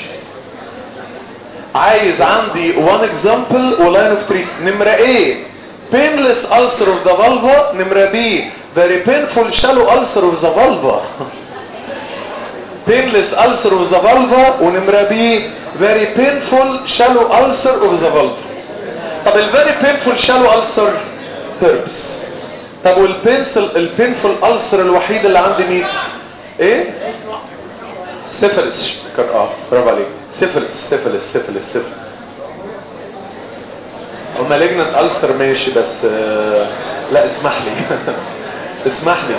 [SPEAKER 2] عايز عندي one example و line of treatment نمرة ايه painless ulcer of the vulva نمرة B very painful shallow ulcer of the vulva painless ulcer of the vulva ونمرة B very painful shallow ulcer of the vulva طب ال very painful shallow ulcer herpes طب والبينسل البينفول ulcer الوحيد اللي عندي مين ايه سيفلس كان اه برافو عليك سيفلس سيفلس سيفلس سيفلس هو مالجنت ألسر ماشي بس آه لا اسمح لي اسمح لي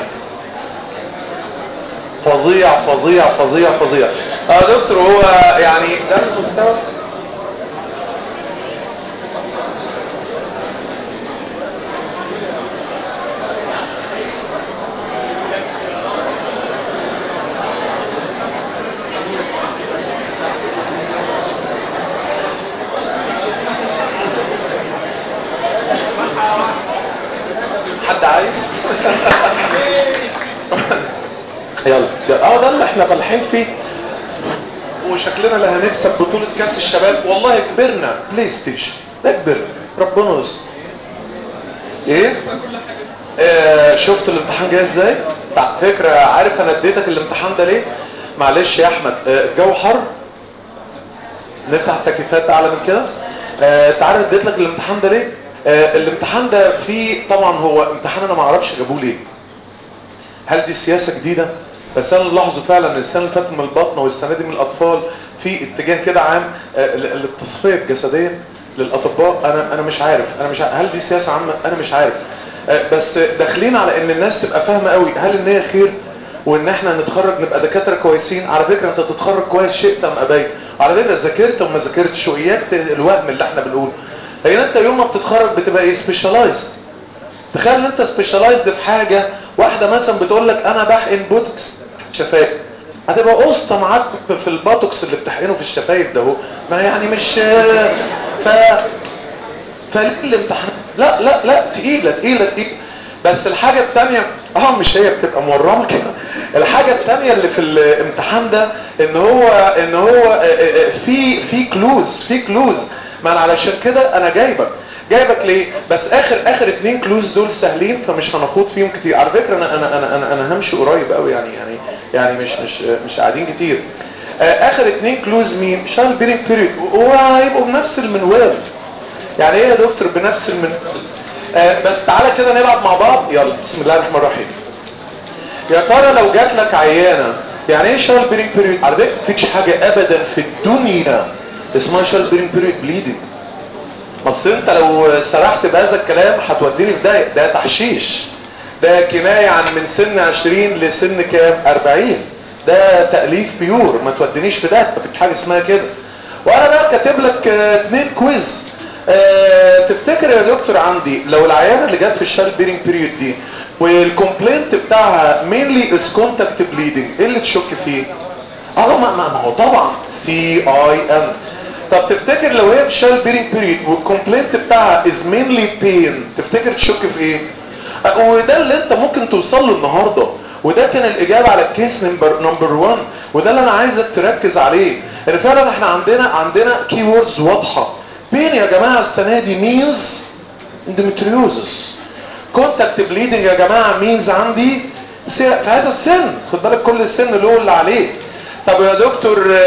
[SPEAKER 2] فظيع فظيع فظيع فظيع اه دكتور هو يعني ده المستوى حد عايز يلا اه ده اللي احنا فالحين فيه وشكلنا لا هنكسب بطولة كاس الشباب والله كبرنا بلاي ستيشن ده كبرنا ربنا يستر ايه آه شفت الامتحان جاي ازاي على فكرة عارف انا اديتك الامتحان ده ليه معلش يا احمد آه الجو حر نفتح التكييفات اعلى من كده آه تعرف اديت لك الامتحان ده ليه آه الامتحان ده فيه طبعا هو امتحان انا ما اعرفش جابوه ليه هل دي سياسة جديدة بس انا لاحظوا فعلا ان السنة اللي فاتت من البطنة والسنة دي من الاطفال في اتجاه كده عام آه للتصفية الجسدية للاطباء انا انا مش عارف انا مش عارف. هل دي سياسة عامة انا مش عارف آه بس داخلين على ان الناس تبقى فاهمة قوي هل ان هي خير وان احنا نتخرج نبقى دكاترة كويسين على فكرة انت تتخرج كويس شئت ام ابيت على فكرة ذاكرت وما ذاكرتش واياك الوهم اللي احنا بنقوله لكن انت يوم ما بتتخرج بتبقى ايه سبيشالايزد تخيل ان انت سبيشالايزد في حاجة واحدة مثلا بتقول لك انا بحقن بوتوكس شفايف هتبقى قسطة معاك في البوتوكس اللي بتحقنه في الشفايف ده هو ما يعني مش ف فليه الامتحان لا لا لا تقيلة تقيلة تقيلة بس الحاجة التانية اه مش هي بتبقى مورمة كده الحاجة التانية اللي في الامتحان ده ان هو ان هو في في كلوز في كلوز ما انا علشان كده انا جايبك جايبك ليه بس اخر اخر اتنين كلوز دول سهلين فمش هنخوض فيهم كتير على فكرة انا انا انا انا, أنا همشي قريب قوي يعني يعني يعني مش مش مش قاعدين كتير اخر اتنين كلوز مين شال بيرنج بيريد وهيبقوا بنفس المنوال يعني ايه يا دكتور بنفس المنوال آه بس تعالى كده نلعب مع بعض يلا بسم الله الرحمن الرحيم يا ترى لو جات لك عيانه يعني ايه شال بيرنج بيريد على فكره مفيش حاجه ابدا في الدنيا اسمها شال بيرنج بيريد بليدنج بس انت لو سرحت بهذا الكلام هتوديني في داهيه ده تحشيش ده كنايه عن من سن 20 لسن كام 40 ده تاليف بيور ما تودينيش في ده مفيش حاجه اسمها كده وانا بقى كاتب لك اثنين كويز أه تفتكر يا دكتور عندي لو العيانه اللي جت في الشال بيرنج بيريود دي والكومبلينت بتاعها مينلي از كونتاكت بليدنج ايه اللي تشك فيه اه ما, ما هو طبعا سي اي ام طب تفتكر لو هي في الشال بيرنج بيريود والكومبلينت بتاعها از مينلي بين تفتكر تشك في ايه أه وده اللي انت ممكن توصل له النهارده وده كان الاجابه على الكيس نمبر نمبر 1 وده اللي انا عايزك تركز عليه ان فعلا احنا عندنا عندنا كي ووردز واضحه بين يا جماعه السنه دي مينز اندومتريوزس كونتاكت بليدنج يا جماعه مينز عندي في هذا السن خد بالك كل السن له اللي عليه طب يا دكتور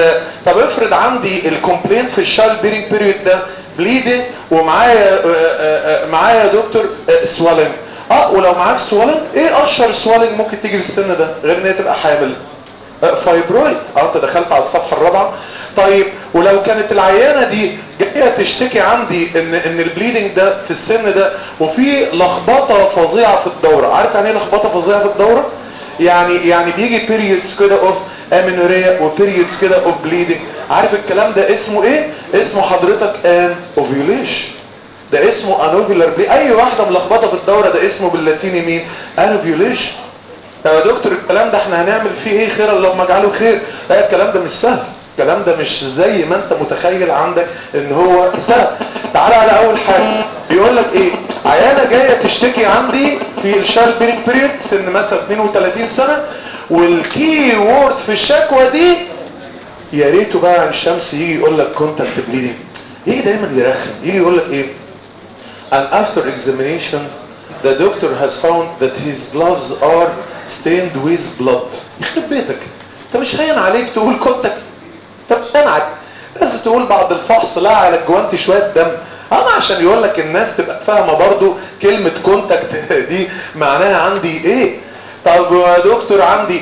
[SPEAKER 2] طب افرض عندي الكومبلين في الشال بيرنج بيريود ده بليدنج ومعايا معايا يا دكتور سوالنج اه ولو معاك سوالنج ايه اشهر سوالنج ممكن تيجي في السن ده غير ان هي تبقى حامل فايبرويد اه انت دخلت على الصفحه الرابعه طيب ولو كانت العيانه دي جايه تشتكي عندي ان ان البليدنج ده في السن ده وفي لخبطه فظيعه في الدوره عارف يعني ايه لخبطه فظيعه في الدوره يعني يعني بيجي بيريودز كده اوف امينوريا وبيريودز كده اوف بليدنج عارف الكلام ده اسمه ايه اسمه حضرتك ان اوفيوليشن ده اسمه انوفيلر بلي اي واحده ملخبطه في الدوره ده اسمه باللاتيني مين انوفيوليشن يا دكتور الكلام ده احنا هنعمل فيه ايه خير اللهم اجعله خير لا الكلام ده مش سهل الكلام ده مش زي ما انت متخيل عندك ان هو سهل تعالى على اول حاجه بيقول لك ايه عيانه جايه تشتكي عندي في الشال بيرنج بيريد سن مثلا 32 سنه والكي وورد في الشكوى دي يا ريته بقى عن الشمس يجي يقول لك كونتاكت بليدنج يجي دايما يرخم يجي يقول لك ايه and after examination the doctor has found that his gloves are stained with blood يخرب بيتك انت مش هين عليك تقول كونتاكت انت مش هين عليك لازم تقول بعد الفحص لا على الجوانتي شويه دم انا عشان يقول لك الناس تبقى فاهمه برضو كلمه كونتاكت دي معناها عندي ايه طب يا دكتور عندي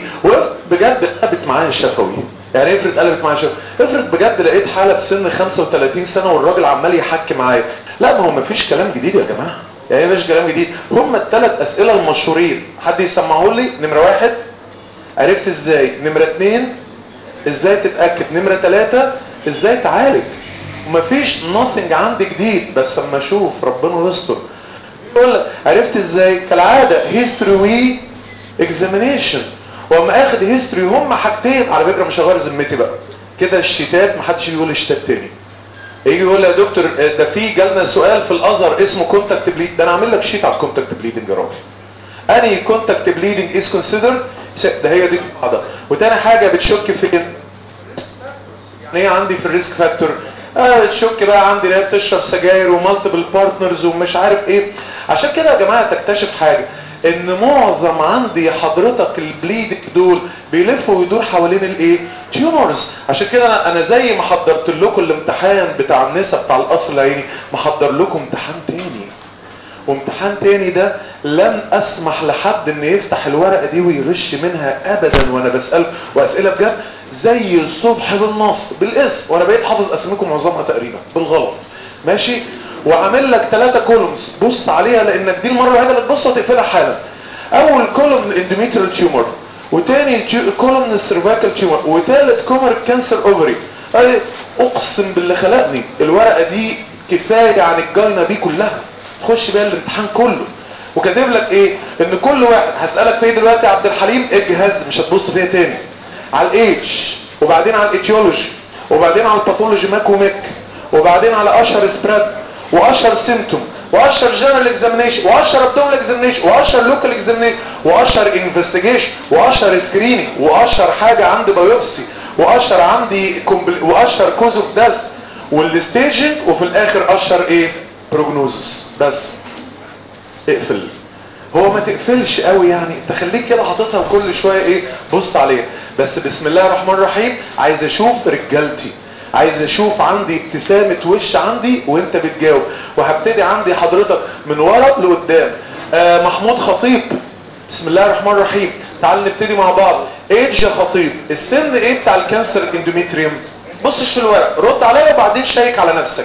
[SPEAKER 2] بجد قلبت معايا الشفوي يعني افرض قلبت معايا شفوي افرض بجد لقيت حاله في سن 35 سنه والراجل عمال يحكي معايا لا ما هو مفيش كلام جديد يا جماعه يعني مفيش كلام جديد هم الثلاث اسئله المشهورين حد يسمعه لي نمره واحد عرفت ازاي نمره اثنين ازاي تتاكد نمره ثلاثه ازاي تعالج ومفيش nothing عندي جديد بس اما اشوف ربنا يستر يقول لك عرفت ازاي كالعاده هيستوري وي اكزامينيشن واما اخد هيستوري هم حاجتين على فكره مش هغير ذمتي بقى كده الشتات محدش يقول الشتات تاني يجي يقول يا دكتور ده في جالنا سؤال في الازهر اسمه كونتاكت بليد ده انا عامل لك شيت على الكونتاكت بليدنج يا راجل اني كونتاكت بليدنج از كونسيدر ده هي دي القاعده وتاني حاجه بتشك في يعني ايه عندي في الريسك فاكتور اه تشك بقى عندي اللي هي بتشرب سجاير ومالتيبل بارتنرز ومش عارف ايه عشان كده يا جماعه تكتشف حاجه ان معظم عندي حضرتك البليد دول بيلفوا ويدور حوالين الايه تيومرز عشان كده انا انا زي ما حضرت لكم الامتحان بتاع النساء بتاع الاصل العيني محضر لكم امتحان تاني وامتحان تاني ده لن اسمح لحد ان يفتح الورقه دي ويغش منها ابدا وانا بساله واسئله بجد زي الصبح بالنص بالاسم وانا بقيت حافظ اسمكم معظمها تقريبا بالغلط ماشي وعامل لك ثلاثة كولومز بص عليها لانك دي المره الوحيده اللي تبص وتقفلها حالا اول كولوم الاندوميتريال تيومر وتاني كولوم السيرفايكال تيومر وتالت كومر كانسر اوفري اي اقسم باللي خلقني الورقه دي كفايه عن الجاينه دي كلها تخش بيها الامتحان كله وكاتب لك ايه ان كل واحد هسالك فيه دلوقتي يا عبد الحليم اجهز مش هتبص فيها تاني على الايدج وبعدين على الايتيولوجي وبعدين على الباثولوجي ماك وميك وبعدين على اشهر سبريد واشهر سيمتوم واشهر جنرال اكزامينيشن واشهر ابدومينال اكزامينيشن واشهر لوكال اكزامينيشن واشهر انفستيجيشن واشهر سكريننج واشهر حاجه عندي بايوبسي واشهر عندي كومبل... واشهر كوز اوف داس والستيجنج وفي الاخر اشهر ايه بروجنوزس بس اقفل هو ما تقفلش قوي يعني انت خليك كده حاططها وكل شويه ايه بص عليها بس بسم الله الرحمن الرحيم عايز اشوف رجالتي عايز اشوف عندي ابتسامه وش عندي وانت بتجاوب وهبتدي عندي حضرتك من ورا لقدام آه محمود خطيب بسم الله الرحمن الرحيم تعال نبتدي مع بعض ايدج يا خطيب السن ايه بتاع الكانسر اندوميتريوم بصش في الورق رد عليا وبعدين شيك على نفسك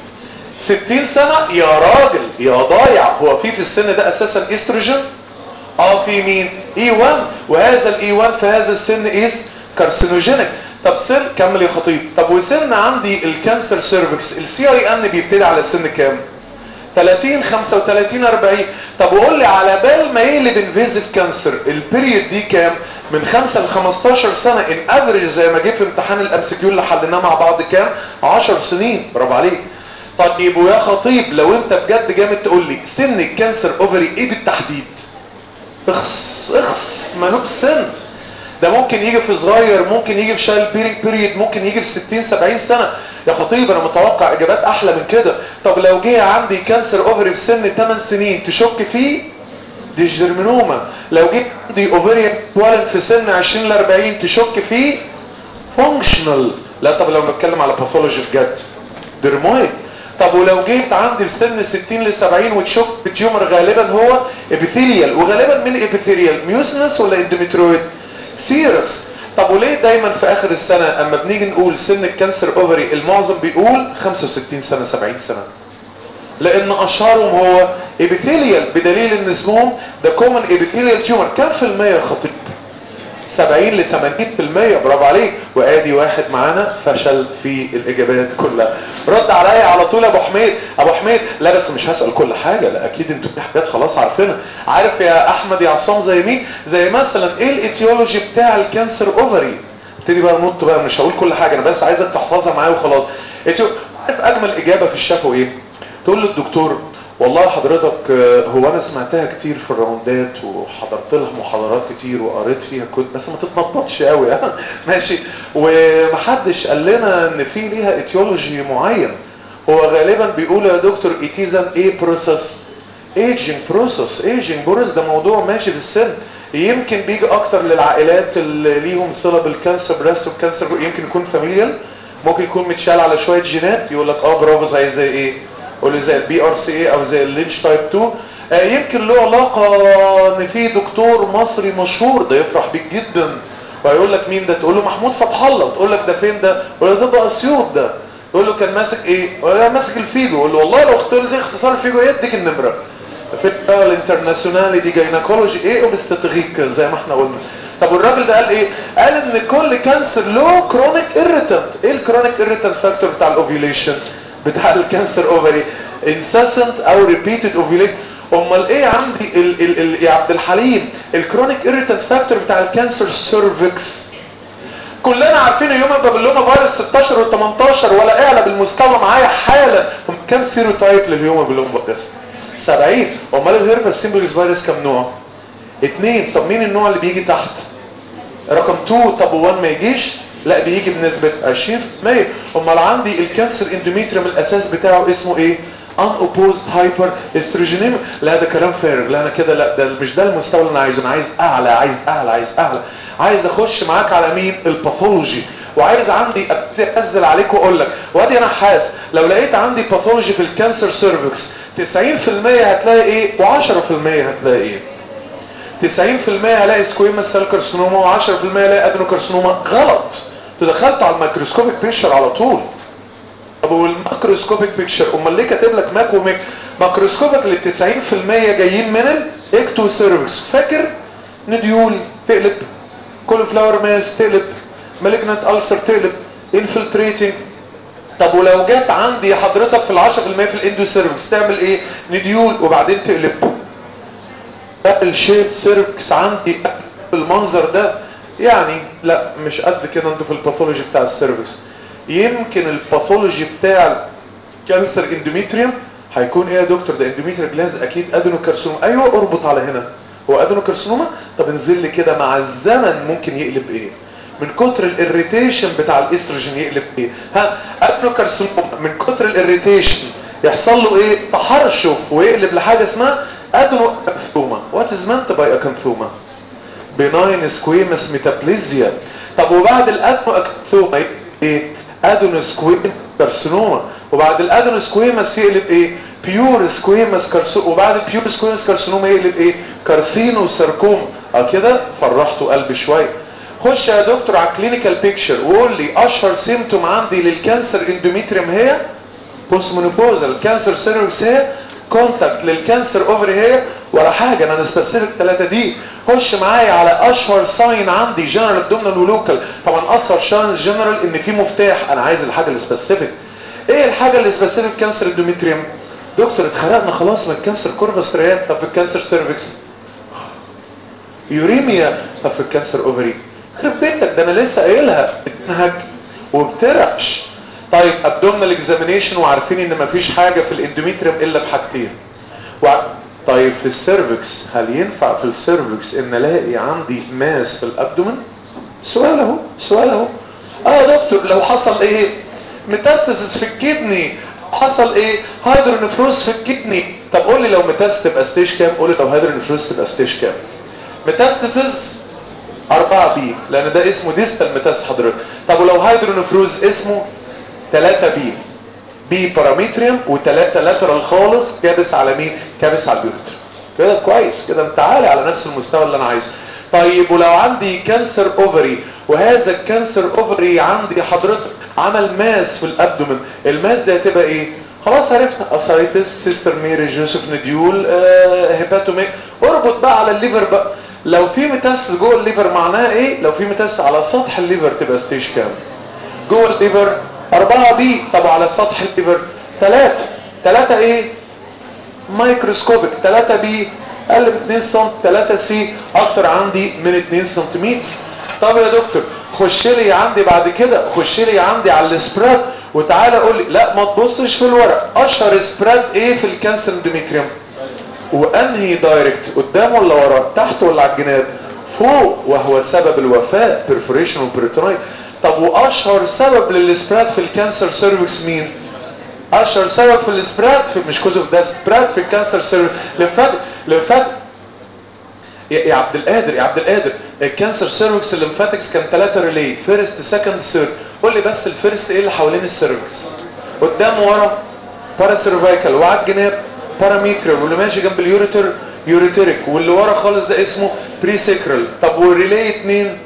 [SPEAKER 2] 60 سنة يا راجل يا ضايع هو في في السن ده اساسا استروجين اه في مين اي 1 وهذا الاي 1 في هذا السن از كارسينوجينيك طب سن كمل يا خطيب طب وسن عندي الكانسر سيرفكس السي اي ان بيبتدي على سن كام 30 35 40 طب وقول لي على بال ما يقلب انفيزيف كانسر البيريود دي كام من 5 ل 15 سنه ان افريج زي ما جه في امتحان الام سي كيو اللي حليناه مع بعض كام 10 سنين برافو عليك طيب ويا خطيب لو انت بجد جامد تقول لي سن الكانسر اوفري ايه بالتحديد اخص اخص ملوك سن ده ممكن يجي في صغير ممكن يجي في شال بيريد ممكن يجي في 60 70 سنة يا خطيب انا متوقع اجابات احلى من كده طب لو جه عندي كانسر اوفري في سن 8 سنين تشك فيه دي الجرمنوما لو جه عندي اوفريان سوالن في سن 20 ل 40 تشك فيه فانكشنال لا طب لو بتكلم على باثولوجي بجد درمويد طب ولو جيت عندي في سن 60 ل 70 وتشك التيومر غالبا هو ابيثيليال وغالبا من ابيثيليال ميوسنس ولا اندوميترويد سيرس طب وليه دايما في اخر السنة اما بنيجي نقول سن الكانسر اوفري المعظم بيقول 65 سنة 70 سنة لان اشهرهم هو ابيثيليال بدليل ان اسمهم ده كومن ابيثيليال تيومر كم في المية يا خطيب 70 ل 80% برافو عليك وادي واحد معانا فشل في الاجابات كلها رد عليا على طول يا ابو حميد ابو حميد لا بس مش هسال كل حاجه لا اكيد انتوا في حاجات خلاص عارفينها عارف يا احمد يا عصام زي مين زي مثلا ايه الايتيولوجي بتاع الكانسر اوفري ابتدي بقى نط بقى مش هقول كل حاجه انا بس عايزك تحفظها معايا وخلاص عارف اجمل اجابه في الشفوي ايه تقول للدكتور والله حضرتك هو انا سمعتها كتير في الراوندات وحضرت لها محاضرات كتير وقريت فيها كنت بس ما تتنططش قوي ماشي ومحدش قال لنا ان في ليها ايتيولوجي معين هو غالبا بيقول يا دكتور اتيزن ايه بروسس ايجنج بروسس ايجنج بروسس ده موضوع ماشي بالسن يمكن بيجي اكتر للعائلات اللي ليهم صله بالكانسر بريست والكانسر يمكن يكون فاميليال ممكن يكون متشال على شويه جينات يقول لك اه برافو زي زي ايه قول زي البي ار سي اي او زي اللينش تايب 2 آه يمكن له علاقه ان في دكتور مصري مشهور ده يفرح بيك جدا ويقول لك مين ده تقول له محمود فتح الله تقول لك ده فين ده يقول له ده اسيوط ده تقول له كان ماسك ايه يقول له ماسك الفيجو يقول له والله لو اختار زي اختصار الفيجو ايه اديك النمره في الانترناسيونالي دي جاينكولوجي ايه اوبستاتريك زي ما احنا قلنا طب والراجل ده قال ايه قال ان كل كانسر له كرونيك ايريتنت ايه الكرونيك ايريتنت فاكتور بتاع الاوفيليشن بتاع الكانسر اوفري انساسنت او ريبيتد اوفيليشن امال ايه عندي ال ال ال يا عبد الحليم الكرونيك ايريتنت فاكتور بتاع الكانسر سيرفكس كلنا عارفين يوم البابلوما فيروس 16 و 18 ولا اعلى بالمستوى معايا حالا كام سيروتايب لليوم باللوما فيروس 70 امال الهيربر سيمبلز فيروس كام نوع اثنين طب مين النوع اللي بيجي تحت رقم 2 طب 1 ما يجيش لا بيجي بنسبة 20% امال عندي الكانسر اندوميتريوم الاساس بتاعه اسمه ايه unopposed hyper estrogenemia لا ده كلام فارغ لا انا كده لا ده مش ده المستوى اللي انا عايزه انا عايز اعلى عايز اعلى عايز اعلى عايز اخش معاك على مين الباثولوجي وعايز عندي ابتدي انزل عليك واقول لك وادي انا حاس لو لقيت عندي باثولوجي في الكانسر سيرفكس 90% هتلاقي ايه و10% هتلاقي ايه 90% هلاقي سكويمس سيل كارسينوما و10% هلاقي ادنوكارسينوما غلط دخلت على الميكروسكوبيك بيكتشر على طول طب والماكروسكوبيك بيكتشر امال ليه كاتب لك ماك وميك ماكروسكوبيك اللي 90% جايين من الاكتو سيرفكس فاكر نديول تقلب كل فلاور ماس تقلب مالجنت ألسر تقلب انفلتريتنج طب ولو جت عندي حضرتك في ال 10% في الاندو سيرفكس تعمل ايه نديول وبعدين تقلب ده الشيب سيرفكس عندي بالمنظر ده يعني لا مش قد كده انتوا في الباثولوجي بتاع السيرفكس يمكن الباثولوجي بتاع الكانسر اندوميتريوم هيكون ايه يا دكتور ده اندوميتريال جلاندز اكيد ادينوكارسينوما ايوه اربط على هنا هو ادينوكارسينوما طب انزل لي كده مع الزمن ممكن يقلب ايه من كتر الاريتيشن بتاع الاستروجين يقلب ايه ها ادينوكارسينوما من كتر الاريتيشن يحصل له ايه تحرشف ويقلب لحاجه اسمها ادينوكارسينوما وات از مانت باي اكانثوما بناين سكويمس ميتابليزيا طب وبعد الادينوكارسينوما ايه ادينوسكويمس كارسينوما وبعد الادينوسكويمس يقلب ايه بيور سكويمس كارسينوما وبعد البيور سكويمس كارسينوما يقلب ايه كارسينو ساركوما اه كده فرحتوا قلبي شويه خش يا دكتور على الكلينيكال بيكتشر وقول لي اشهر سيمتوم عندي للكانسر اندوميتريوم هي بوست مونوبوزال كانسر سيرفكس هي كونتاكت للكانسر اوفري هي ولا حاجه انا سبيسيفيك ثلاثه دي خش معايا على اشهر ساين عندي جنرال ابدومينال ولوكال طبعا اشهر ساينز جنرال ان في مفتاح انا عايز الحاجه السبيسيفيك ايه الحاجه اللي سبيسيفيك كانسر اندوميتريوم دكتور اتخرجنا خلاص من الكانسر كوربس ريال طب في الكانسر سيرفكس يوريميا طب في الكانسر اوفري خرب بيتك ده انا لسه قايلها بتنهج وبترعش طيب ابدومينال اكزامينيشن وعارفين ان مفيش حاجه في الاندوميتريوم الا بحاجتين و... طيب في السيرفكس هل ينفع في السيرفكس ان الاقي عندي ماس في الابدومين سؤال اهو سؤال اهو اه يا دكتور لو حصل ايه ميتاستاسيس في الكدني حصل ايه هايدرونفروز في الكدني طب قول لي لو ميتاست تبقى ستيج كام قول لي لو هايدرونفروز تبقى ستيج كام ميتاستاسيس 4 بي لان ده اسمه ديستال ميتاس حضرتك طب ولو هايدرونفروز اسمه 3 بي بي بارامتريوم وثلاثة لاترال خالص كابس على مين كابس على البيوتر كده كويس كده انت عالي على نفس المستوى اللي انا عايزه طيب ولو عندي كانسر اوفري وهذا الكانسر اوفري عندي حضرتك عمل ماس في الابدومن الماس ده هتبقى ايه خلاص عرفنا اسايتس سيستر ميري جوزيف نديول آه هيباتوميك اربط بقى على الليفر بقى لو في ميتاس جوه الليفر معناها ايه لو في ميتاس على سطح الليفر تبقى ستيج كام جوه الليفر 4 بي طب على سطح الليفر 3 3 ايه مايكروسكوبيك 3 بي اقل من 2 سم 3 سي اكتر عندي من 2 سم طب يا دكتور خش لي عندي بعد كده خش لي عندي على السبراد وتعالى قول لي لا ما تبصش في الورق اشهر سبراد ايه في الكانسر اندوميتريوم وانهي دايركت قدام ولا ورا تحت ولا على الجناب فوق وهو سبب الوفاه بيرفوريشن وبريتونايت طب واشهر سبب للسبراد في الكانسر سيرفكس مين اشهر سبب في السبراد في مش كوزوف ده سبراد في الكانسر سيرفكس لمفاتيك لمفاتيك يا يا عبد القادر يا عبد القادر الكانسر سيرفكس الليمفاتكس كان ثلاثه ريلي فيرست سكند ثيرد قول لي بس الفيرست ايه اللي حوالين السيرفكس قدام ورا بارا سيرفايكال وعلى الجناب باراميترال واللي ماشي جنب اليوريتر يوريتريك واللي ورا خالص ده اسمه بري سيكرال طب والريلي اثنين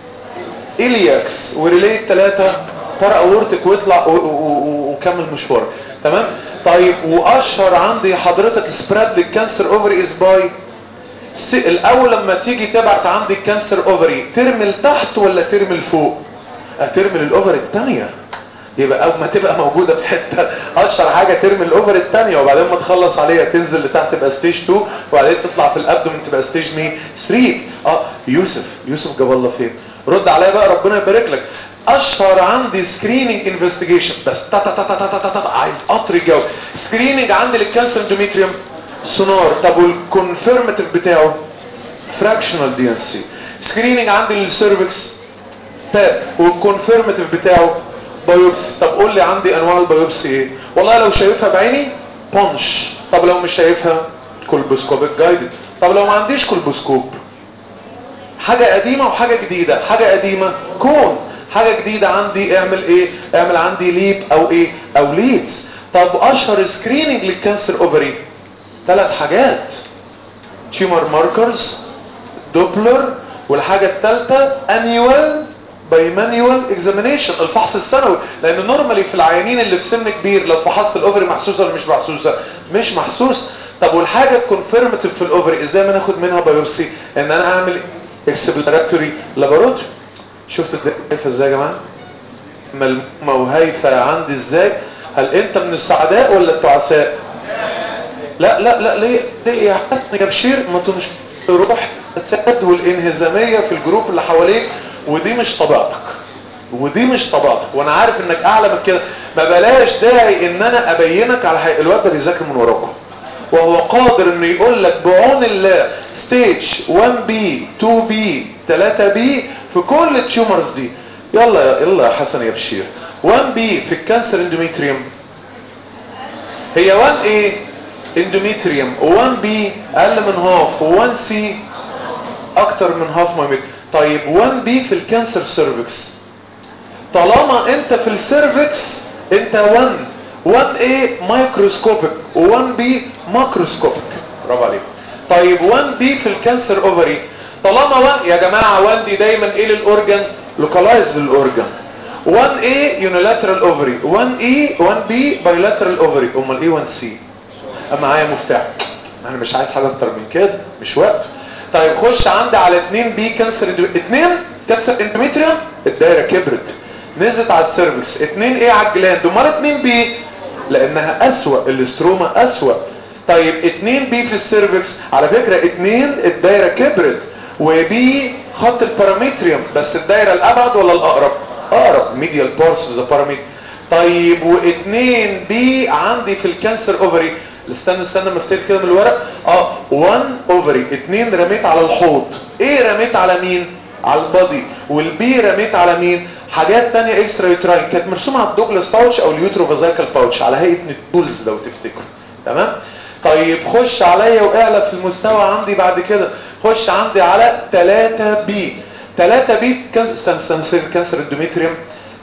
[SPEAKER 2] إلياكس وريلي ثلاثة بارا اورتك ويطلع وكمل مشوار تمام طيب واشهر عندي حضرتك سبراد للكانسر اوفري از باي الاول لما تيجي تبعت عندي الكانسر اوفري ترمي لتحت ولا ترمي لفوق ترمي للاوفري الثانيه يبقى اول ما تبقى موجوده في حته اشهر حاجه ترمي الاوفر الثانيه وبعدين ما تخلص عليها تنزل لتحت تبقى ستيج 2 وبعدين تطلع في الابدومن تبقى ستيج مين 3 اه يوسف يوسف جاب الله فين رد عليا بقى ربنا يبارك لك اشهر عندي سكريننج انفستيجيشن بس تا تا تا تا تا تا تا عايز قطر الجو سكريننج عندي للكانسر اندوميتريوم سونار طب والكونفيرماتيف بتاعه فراكشنال دي ان سي سكريننج عندي للسيرفكس تاب والكونفيرماتيف بتاعه بايوبسي طب قول لي عندي انواع البايوبسي ايه والله لو شايفها بعيني بونش طب لو مش شايفها كولبوسكوبيك جايدد طب لو ما عنديش كولبوسكوب حاجة قديمة وحاجة جديدة حاجة قديمة كون حاجة جديدة عندي اعمل ايه اعمل عندي ليب او ايه او ليدز طب اشهر سكريننج للكانسر اوفري ثلاث حاجات تيومر ماركرز دوبلر والحاجة الثالثة انيوال باي مانيوال اكزامينيشن الفحص السنوي لان نورمالي في العيانين اللي في سن كبير لو فحصت الاوفري محسوسه ولا مش محسوسه مش محسوس طب والحاجه الكونفيرماتيف في الاوفري ازاي ما ناخد منها بايوبسي ان انا اعمل اكسبلوراتوري لاباروتري شفت الدقيقه ازاي يا جماعه ملمومه وهايفه عندي ازاي هل انت من السعداء ولا التعساء لا لا لا ليه ليه يا حسن يا بشير ما تنش روح السد والانهزاميه في الجروب اللي حواليك ودي مش طبيعتك ودي مش طبيعتك وانا عارف انك اعلى من كده ما بلاش داعي ان انا ابينك على حاجه الواد ده بيذاكر من وراكم وهو قادر انه يقول لك بعون الله ستيج 1 بي 2 بي 3 بي في كل التيومرز دي يلا يلا يا حسن يا بشير 1 بي في الكانسر اندوميتريوم هي 1 ايه اندوميتريوم و1 بي اقل من هاف و1 سي اكتر من هاف مايميك طيب 1 بي في الكانسر سيرفكس طالما انت في السيرفكس انت 1 1 a مايكروسكوبيك و1 b ماكروسكوبيك برافو عليك طيب 1 b في الكانسر اوفري طالما 1 يا جماعه 1 دي دايما ايه للاورجن لوكالايز للاورجن 1 a يونيلاترال اوفري 1 e 1 b بايلاترال اوفري امال ايه 1 c معايا مفتاح انا مش عايز حاجه اكتر من كده مش وقت طيب خش عندي على 2 بي كانسر 2 كانسر اندوميتريوم الدايره كبرت نزلت على السيرفكس 2 ايه على الجلاند امال 2 بي لانها اسوأ الاستروما اسوأ طيب 2 بي في السيرفكس على فكره 2 الدايره كبرت وبي خط البارامتريوم بس الدايره الابعد ولا الاقرب اقرب ميديال بارس ذا بارامتر طيب و2 بي عندي في الكانسر اوفري استنى استنى ما افتكر كده من الورق اه 1 اوفري 2 رميت على الحوض ايه رميت على مين على البادي والبي رميت على مين حاجات تانية اكسترا يوتراين كانت مرسومه على الدوجلاس باوتش او اليوترو فازايكال باوتش على هيئه نتولز لو تفتكروا تمام طيب خش عليا واعلى في المستوى عندي بعد كده خش عندي على 3 بي 3 بي كانسر استنى استنى فين كانسر الدوميتريوم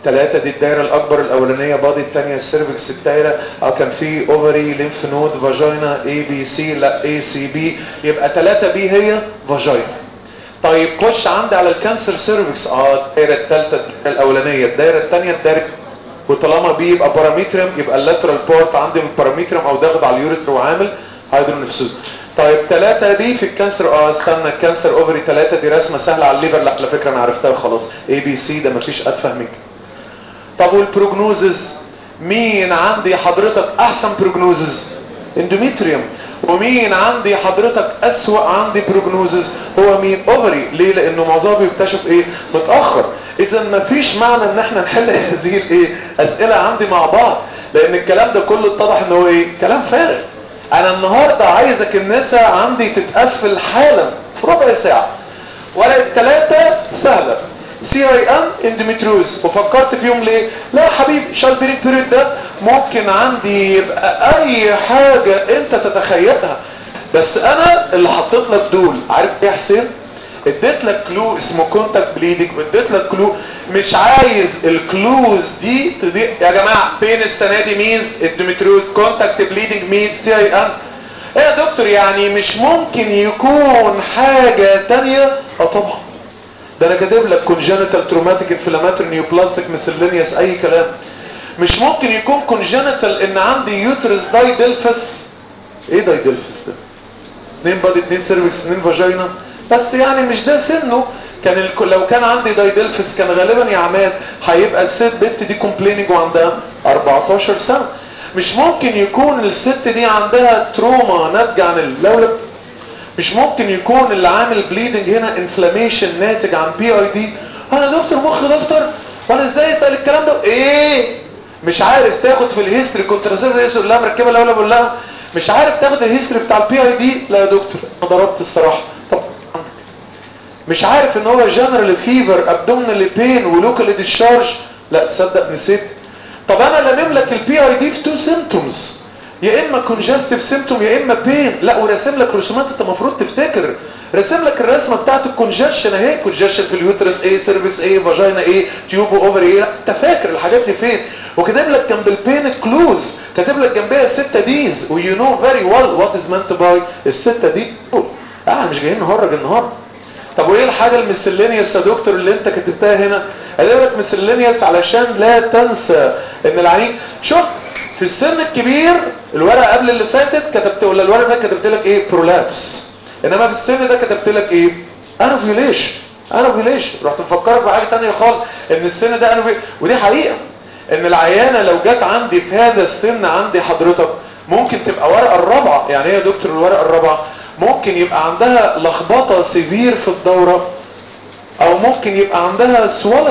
[SPEAKER 2] 3 دي الدايره الاكبر الاولانيه بادي الثانيه السيرفكس الدايره اه كان في اوفري ليمف نود فاجينا اي بي سي لا اي سي بي يبقى 3 بي هي فاجينا طيب خش عندي على الكانسر سيرفكس اه الدايره الثالثه الاولانيه الدايره الثانيه الدايره وطالما بي يبقى بارامتريم يبقى اللاترال بورت عندي من البارامتريم او داخل على اليوريتر وعامل هيدرونفسوز طيب 3 بي في الكانسر اه استنى الكانسر اوفري 3 دي رسمه سهله على الليفر لا على فكره انا عرفتها خلاص اي بي سي ده مفيش اتفه من كده طب والبروجنوزز مين عندي حضرتك احسن بروجنوزز اندوميتريوم ومين عندي حضرتك اسوأ عندي بروجنوزز هو مين اوفري ليه لانه معظمه بيكتشف ايه متاخر اذا مفيش معنى ان احنا نحل هذه الايه اسئله عندي مع بعض لان الكلام ده كله اتضح ان هو ايه كلام فارغ انا النهارده عايزك النساء عندي تتقفل حالا في ربع ساعه ورقه ثلاثه سهله سي اي ام اندوميتروز وفكرت فيهم ليه لا يا حبيبي شالبرين بيريد ده ممكن عندي يبقى اي حاجة انت تتخيلها بس انا اللي حطيت لك دول عارف ايه يا حسين اديت لك كلو اسمه كونتاكت بليدنج واديت لك كلو مش عايز الكلوز دي تضيع يا جماعه فين السنه دي مينز اندوميتروز كونتاكت بليدنج مين سي اي ام ايه يا دكتور يعني مش ممكن يكون حاجه تانية اه طبعا ده انا كاتب لك كونجنتال تروماتيك انفلاماتوري نيوبلاستيك مسلينيوس اي كلام مش ممكن يكون كونجنتال ان عندي يوترس دايدلفس ايه دايدلفس ده اتنين بادي اتنين سيرفكس اتنين فاجينا بس يعني مش ده سنه كان ال... لو كان عندي دايدلفس كان غالبا يا عماد هيبقى الست بنت دي كومبليننج وعندها 14 سنه مش ممكن يكون الست دي عندها تروما ناتجه عن اللولب مش ممكن يكون اللي عامل بليدنج هنا انفلاميشن ناتج عن بي اي دي انا دكتور مخ دفتر وانا ازاي اسال الكلام ده ايه مش عارف تاخد في الهيستوري كنت راسل يقول لها مركبه الاول بقول لها مش عارف تاخد الهيستوري بتاع البي اي دي لا يا دكتور انا ضربت الصراحه طب مش عارف ان هو جنرال فيفر ابدومينال بين ولوكال ديشارج لا تصدق نسيت طب انا لامم لك البي اي دي في تو سيمتومز يا اما كونجستيف سيمتوم يا اما بين لا وراسم لك رسومات انت المفروض تفتكر راسم لك الرسمه بتاعت الكونجشن اهي كونجشن في اليوترس ايه سيرفكس ايه فاجينا ايه تيوب اوفر ايه لا انت فاكر الحاجات دي فين وكاتب لك جنب البين كلوز كاتب لك جنبها السته ديز ويو نو فيري ويل وات از مانت باي السته دي اه مش جايين نهرج النهارده طب وايه الحاجه المسلينيوس يا دكتور اللي انت كتبتها هنا قال لك مسلينيوس علشان لا تنسى ان العين شوف في السن الكبير الورقه قبل اللي فاتت كتبت ولا الورقه ده كتبت لك ايه برولابس انما في السن ده كتبت لك ايه انوفيوليشن انوفيوليشن رحت مفكرك بحاجه ثانيه خالص ان السن ده انوفي ودي حقيقه ان العيانه لو جت عندي في هذا السن عندي حضرتك ممكن تبقى ورقه الرابعه يعني ايه يا دكتور الورقه الرابعه ممكن يبقى عندها لخبطه سيفير في الدوره او ممكن يبقى عندها سوالنج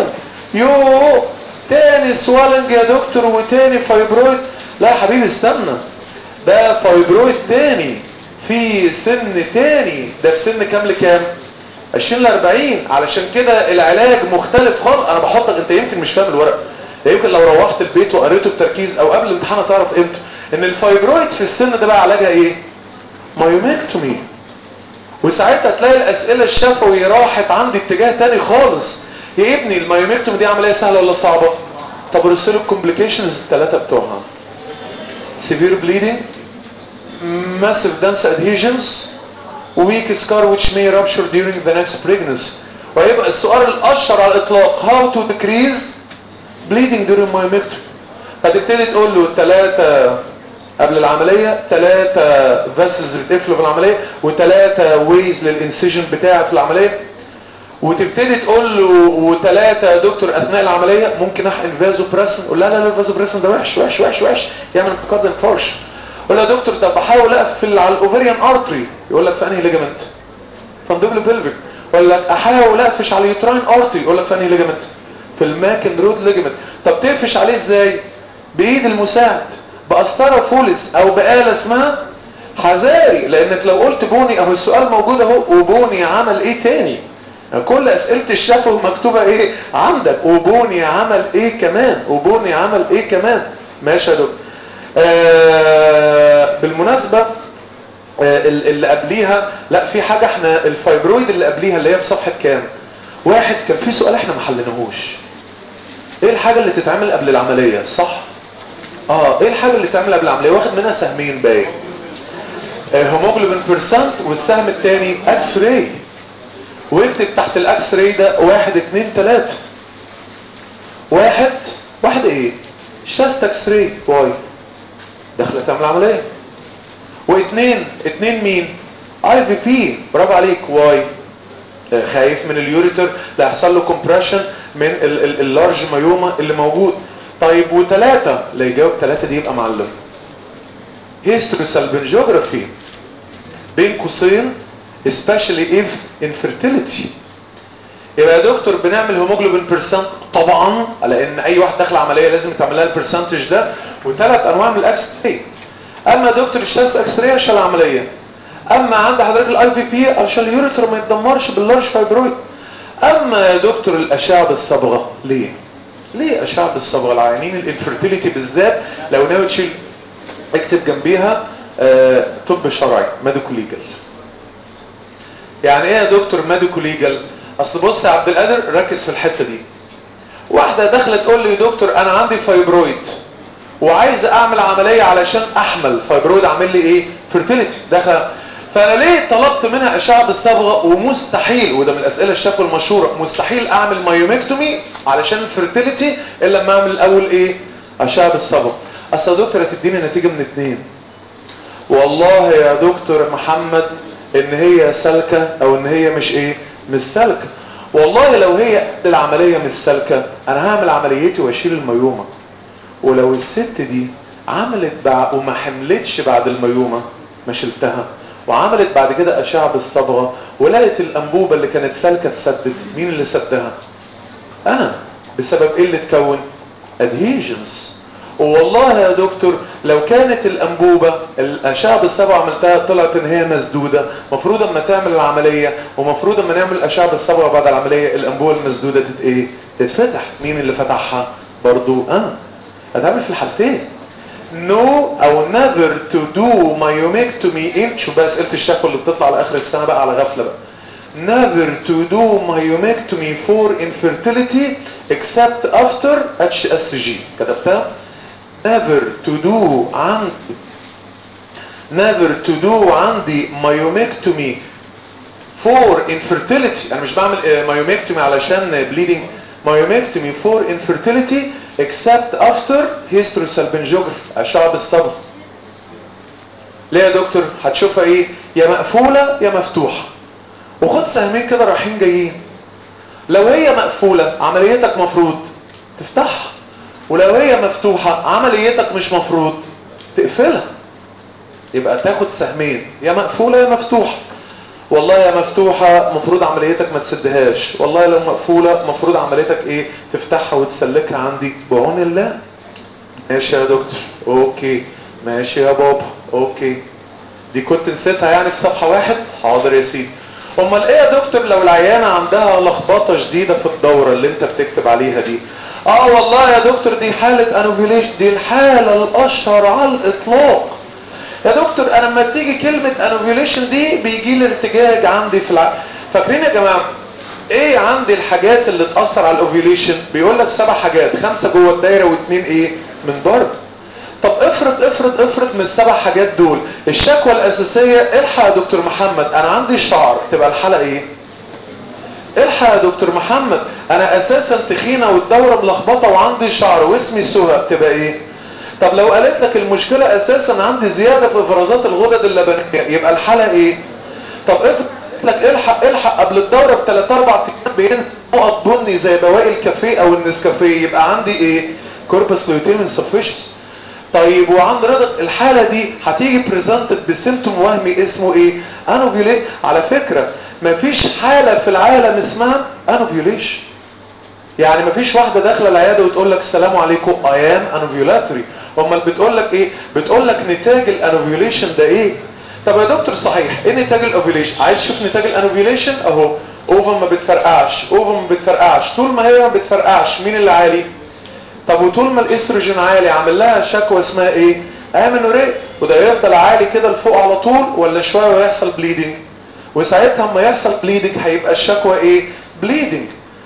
[SPEAKER 2] يو تاني سوالنج يا دكتور وتاني فايبرويد لا يا حبيبي استنى ده فايبرويد تاني في سن تاني ده في سن كام لكام 20 ل 40 علشان كده العلاج مختلف خالص انا بحطك انت يمكن مش فاهم الورق ده يمكن لو روحت البيت وقريته بتركيز او قبل الامتحان هتعرف امتى ان الفايبرويد في السن ده بقى علاجها ايه مايوميكتومي وساعتها تلاقي الاسئله الشفوي راحت عندي اتجاه تاني خالص يا ابني المايوميكتومي دي عمليه سهله ولا صعبه طب رسل الكومبليكيشنز الثلاثه بتوعها سيفير بليدنج massive dense adhesions weak scar which may rupture during the next pregnancy ويبقى السؤال الاشهر على الاطلاق how to decrease bleeding during myomectomy فتبتدي تقول له ثلاثة قبل العملية ثلاثة فاسلز بتقفلوا في العملية وثلاثة ويز للانسيجن بتاعك في العملية وتبتدي تقول له وثلاثة يا دكتور اثناء العملية ممكن احقن فازو بريسن قول لا لا لا الفازو بريسن ده وحش وحش وحش وحش يعمل كاردن فورش قول له يا دكتور طب بحاول اقفل على الاوفريان ارتري يقول لك في انهي ليجامنت فاندوبل بيلفيك يقول لك احاول اقفش على اليوتراين ارتري يقول لك في انهي ليجامنت في الماكن رود ليجامنت طب تقفش عليه ازاي بايد المساعد بقسطره فولس او بآلة اسمها حذاري لانك لو قلت بوني اهو السؤال موجود اهو وبوني عمل ايه تاني كل اسئله الشفوي مكتوبه ايه عندك وبوني عمل ايه كمان وبوني عمل ايه كمان ماشي يا دكتور آه بالمناسبه آه اللي قبليها لا في حاجه احنا الفايبرويد اللي قبليها اللي هي في صفحه كام واحد كان في سؤال احنا ما حليناهوش ايه الحاجه اللي تتعمل قبل العمليه صح اه ايه الحاجه اللي تتعمل قبل العمليه واخد منها سهمين باين هيموجلوبين بيرسنت والسهم الثاني اكس راي واكتب تحت الاكس راي ده واحد اتنين تلاتة واحد واحد ايه شاست اكس راي واي داخله تعمل عمليه واثنين اثنين مين اي في بي برافو عليك واي خايف من اليوريتر لا يحصل له كومبريشن من اللارج مايوما اللي موجود طيب وثلاثة اللي يجاوب ثلاثة دي يبقى معلم هيستوري سالبنجيوجرافي بين قوسين especially if infertility يبقى يا دكتور بنعمل هيموجلوبين بيرسنت طبعا على ان اي واحد داخل عمليه لازم تعمل لها البرسنتج ده وثلاث انواع من الاكس راي اما يا دكتور الشاس اكس راي عشان العمليه اما عند حضرتك الاي في بي عشان اليوريتر ما يتدمرش باللارج فايبرويد اما يا دكتور الاشعه بالصبغه ليه ليه اشعه بالصبغه العيانين الانفرتيليتي بالذات لو ناوي تشيل اكتب جنبيها آه طب شرعي ميديكو ليجل يعني ايه يا دكتور ميديكو ليجل اصل بص يا عبد القادر ركز في الحته دي واحده داخله تقول لي دكتور انا عندي فايبرويد وعايز اعمل عمليه علشان احمل فايبرويد اعمل لي ايه فيرتيليتي داخل فانا ليه طلبت منها اشعه بالصبغه ومستحيل وده من الاسئله الشفوي المشهوره مستحيل اعمل مايوميكتومي علشان الفيرتيليتي الا لما اعمل الاول ايه اشعه بالصبغه اصل يا دكتور هتديني نتيجه من اتنين والله يا دكتور محمد ان هي سالكه او ان هي مش ايه مش سالكه والله لو هي العمليه مش سالكه انا هعمل عمليتي واشيل الميومه ولو الست دي عملت بعد وما حملتش بعد الميومه ما شلتها وعملت بعد كده اشعه بالصبغه ولقت الانبوبه اللي كانت سالكه اتسدت مين اللي سدها انا بسبب ايه اللي اتكون ادهيجنز والله يا دكتور لو كانت الانبوبه الاشعه بالصبغه عملتها طلعت ان هي مسدوده مفروض اما تعمل العمليه ومفروض اما نعمل اشعه بالصبغه بعد العمليه الانبوبه المسدوده تت ايه تتفتح مين اللي فتحها برضو انا هتعمل في الحالتين no او never to do myomectomy in شوف بقى اسئله الشفوي اللي بتطلع على اخر السنه بقى على غفله بقى never to do myomectomy for infertility except after HSG كتبتها never to do عند never to do عندي myomectomy for infertility انا مش بعمل myomectomy علشان bleeding myomectomy for infertility except after hysterosalpingiography اشعه بالصبغ ليه يا دكتور هتشوفها ايه يا مقفوله يا مفتوحه وخد سهمين كده رايحين جايين لو هي مقفوله عمليتك مفروض تفتحها ولو هي مفتوحه عمليتك مش مفروض تقفلها يبقى تاخد سهمين يا مقفوله يا مفتوحه والله يا مفتوحة مفروض عمليتك ما تسدهاش والله لو مقفولة مفروض عمليتك ايه تفتحها وتسلكها عندي بعون الله ماشي يا دكتور اوكي ماشي يا بابا اوكي دي كنت نسيتها يعني في صفحة واحد حاضر يا سيدي امال ايه يا دكتور لو العيانة عندها لخبطة شديدة في الدورة اللي انت بتكتب عليها دي اه والله يا دكتور دي حالة انوفيليشن دي الحالة الاشهر على الاطلاق يا دكتور انا لما تيجي كلمة انوفيليشن دي بيجي لي ارتجاج عندي في الع... فاكرين يا جماعة ايه عندي الحاجات اللي تأثر على الاوفيليشن بيقول لك سبع حاجات خمسة جوه الدايرة واثنين ايه من بره طب افرض افرض افرض من السبع حاجات دول الشكوى الاساسية الحق يا دكتور محمد انا عندي شعر تبقى الحالة ايه الحق يا دكتور محمد انا اساسا تخينة والدورة ملخبطة وعندي شعر واسمي سهى تبقى ايه طب لو قالت لك المشكلة اساسا عندي زيادة في افرازات الغدد اللبنية يبقى الحالة ايه طب افرض قالت لك الحق الحق قبل الدورة بثلاث اربع ايام بينزل نقط بني زي بواقي الكافيه او النسكافيه يبقى عندي ايه كوربس لوتيم انسفشنسي طيب وعند رضا الحالة دي هتيجي بريزنتد بسيمتوم وهمي اسمه ايه انوفيوليت على فكرة مفيش حالة في العالم اسمها انوفيوليشن يعني مفيش واحدة داخلة العيادة وتقول لك السلام عليكم اي ام انوفيولاتوري امال بتقول لك ايه بتقول لك نتاج الانوفيوليشن ده ايه طب يا دكتور صحيح ايه نتاج الاوفيوليشن عايز تشوف نتاج الانوفيوليشن اهو اوفن ما بتفرقعش اوفن ما بتفرقعش طول ما هي ما بتفرقعش مين اللي عالي طب وطول ما الاستروجين عالي عامل لها شكوى اسمها ايه امينوريا وده يفضل عالي كده لفوق على طول ولا شويه ويحصل بليدنج وساعتها اما يحصل بليدنج هيبقى الشكوى ايه بليدنج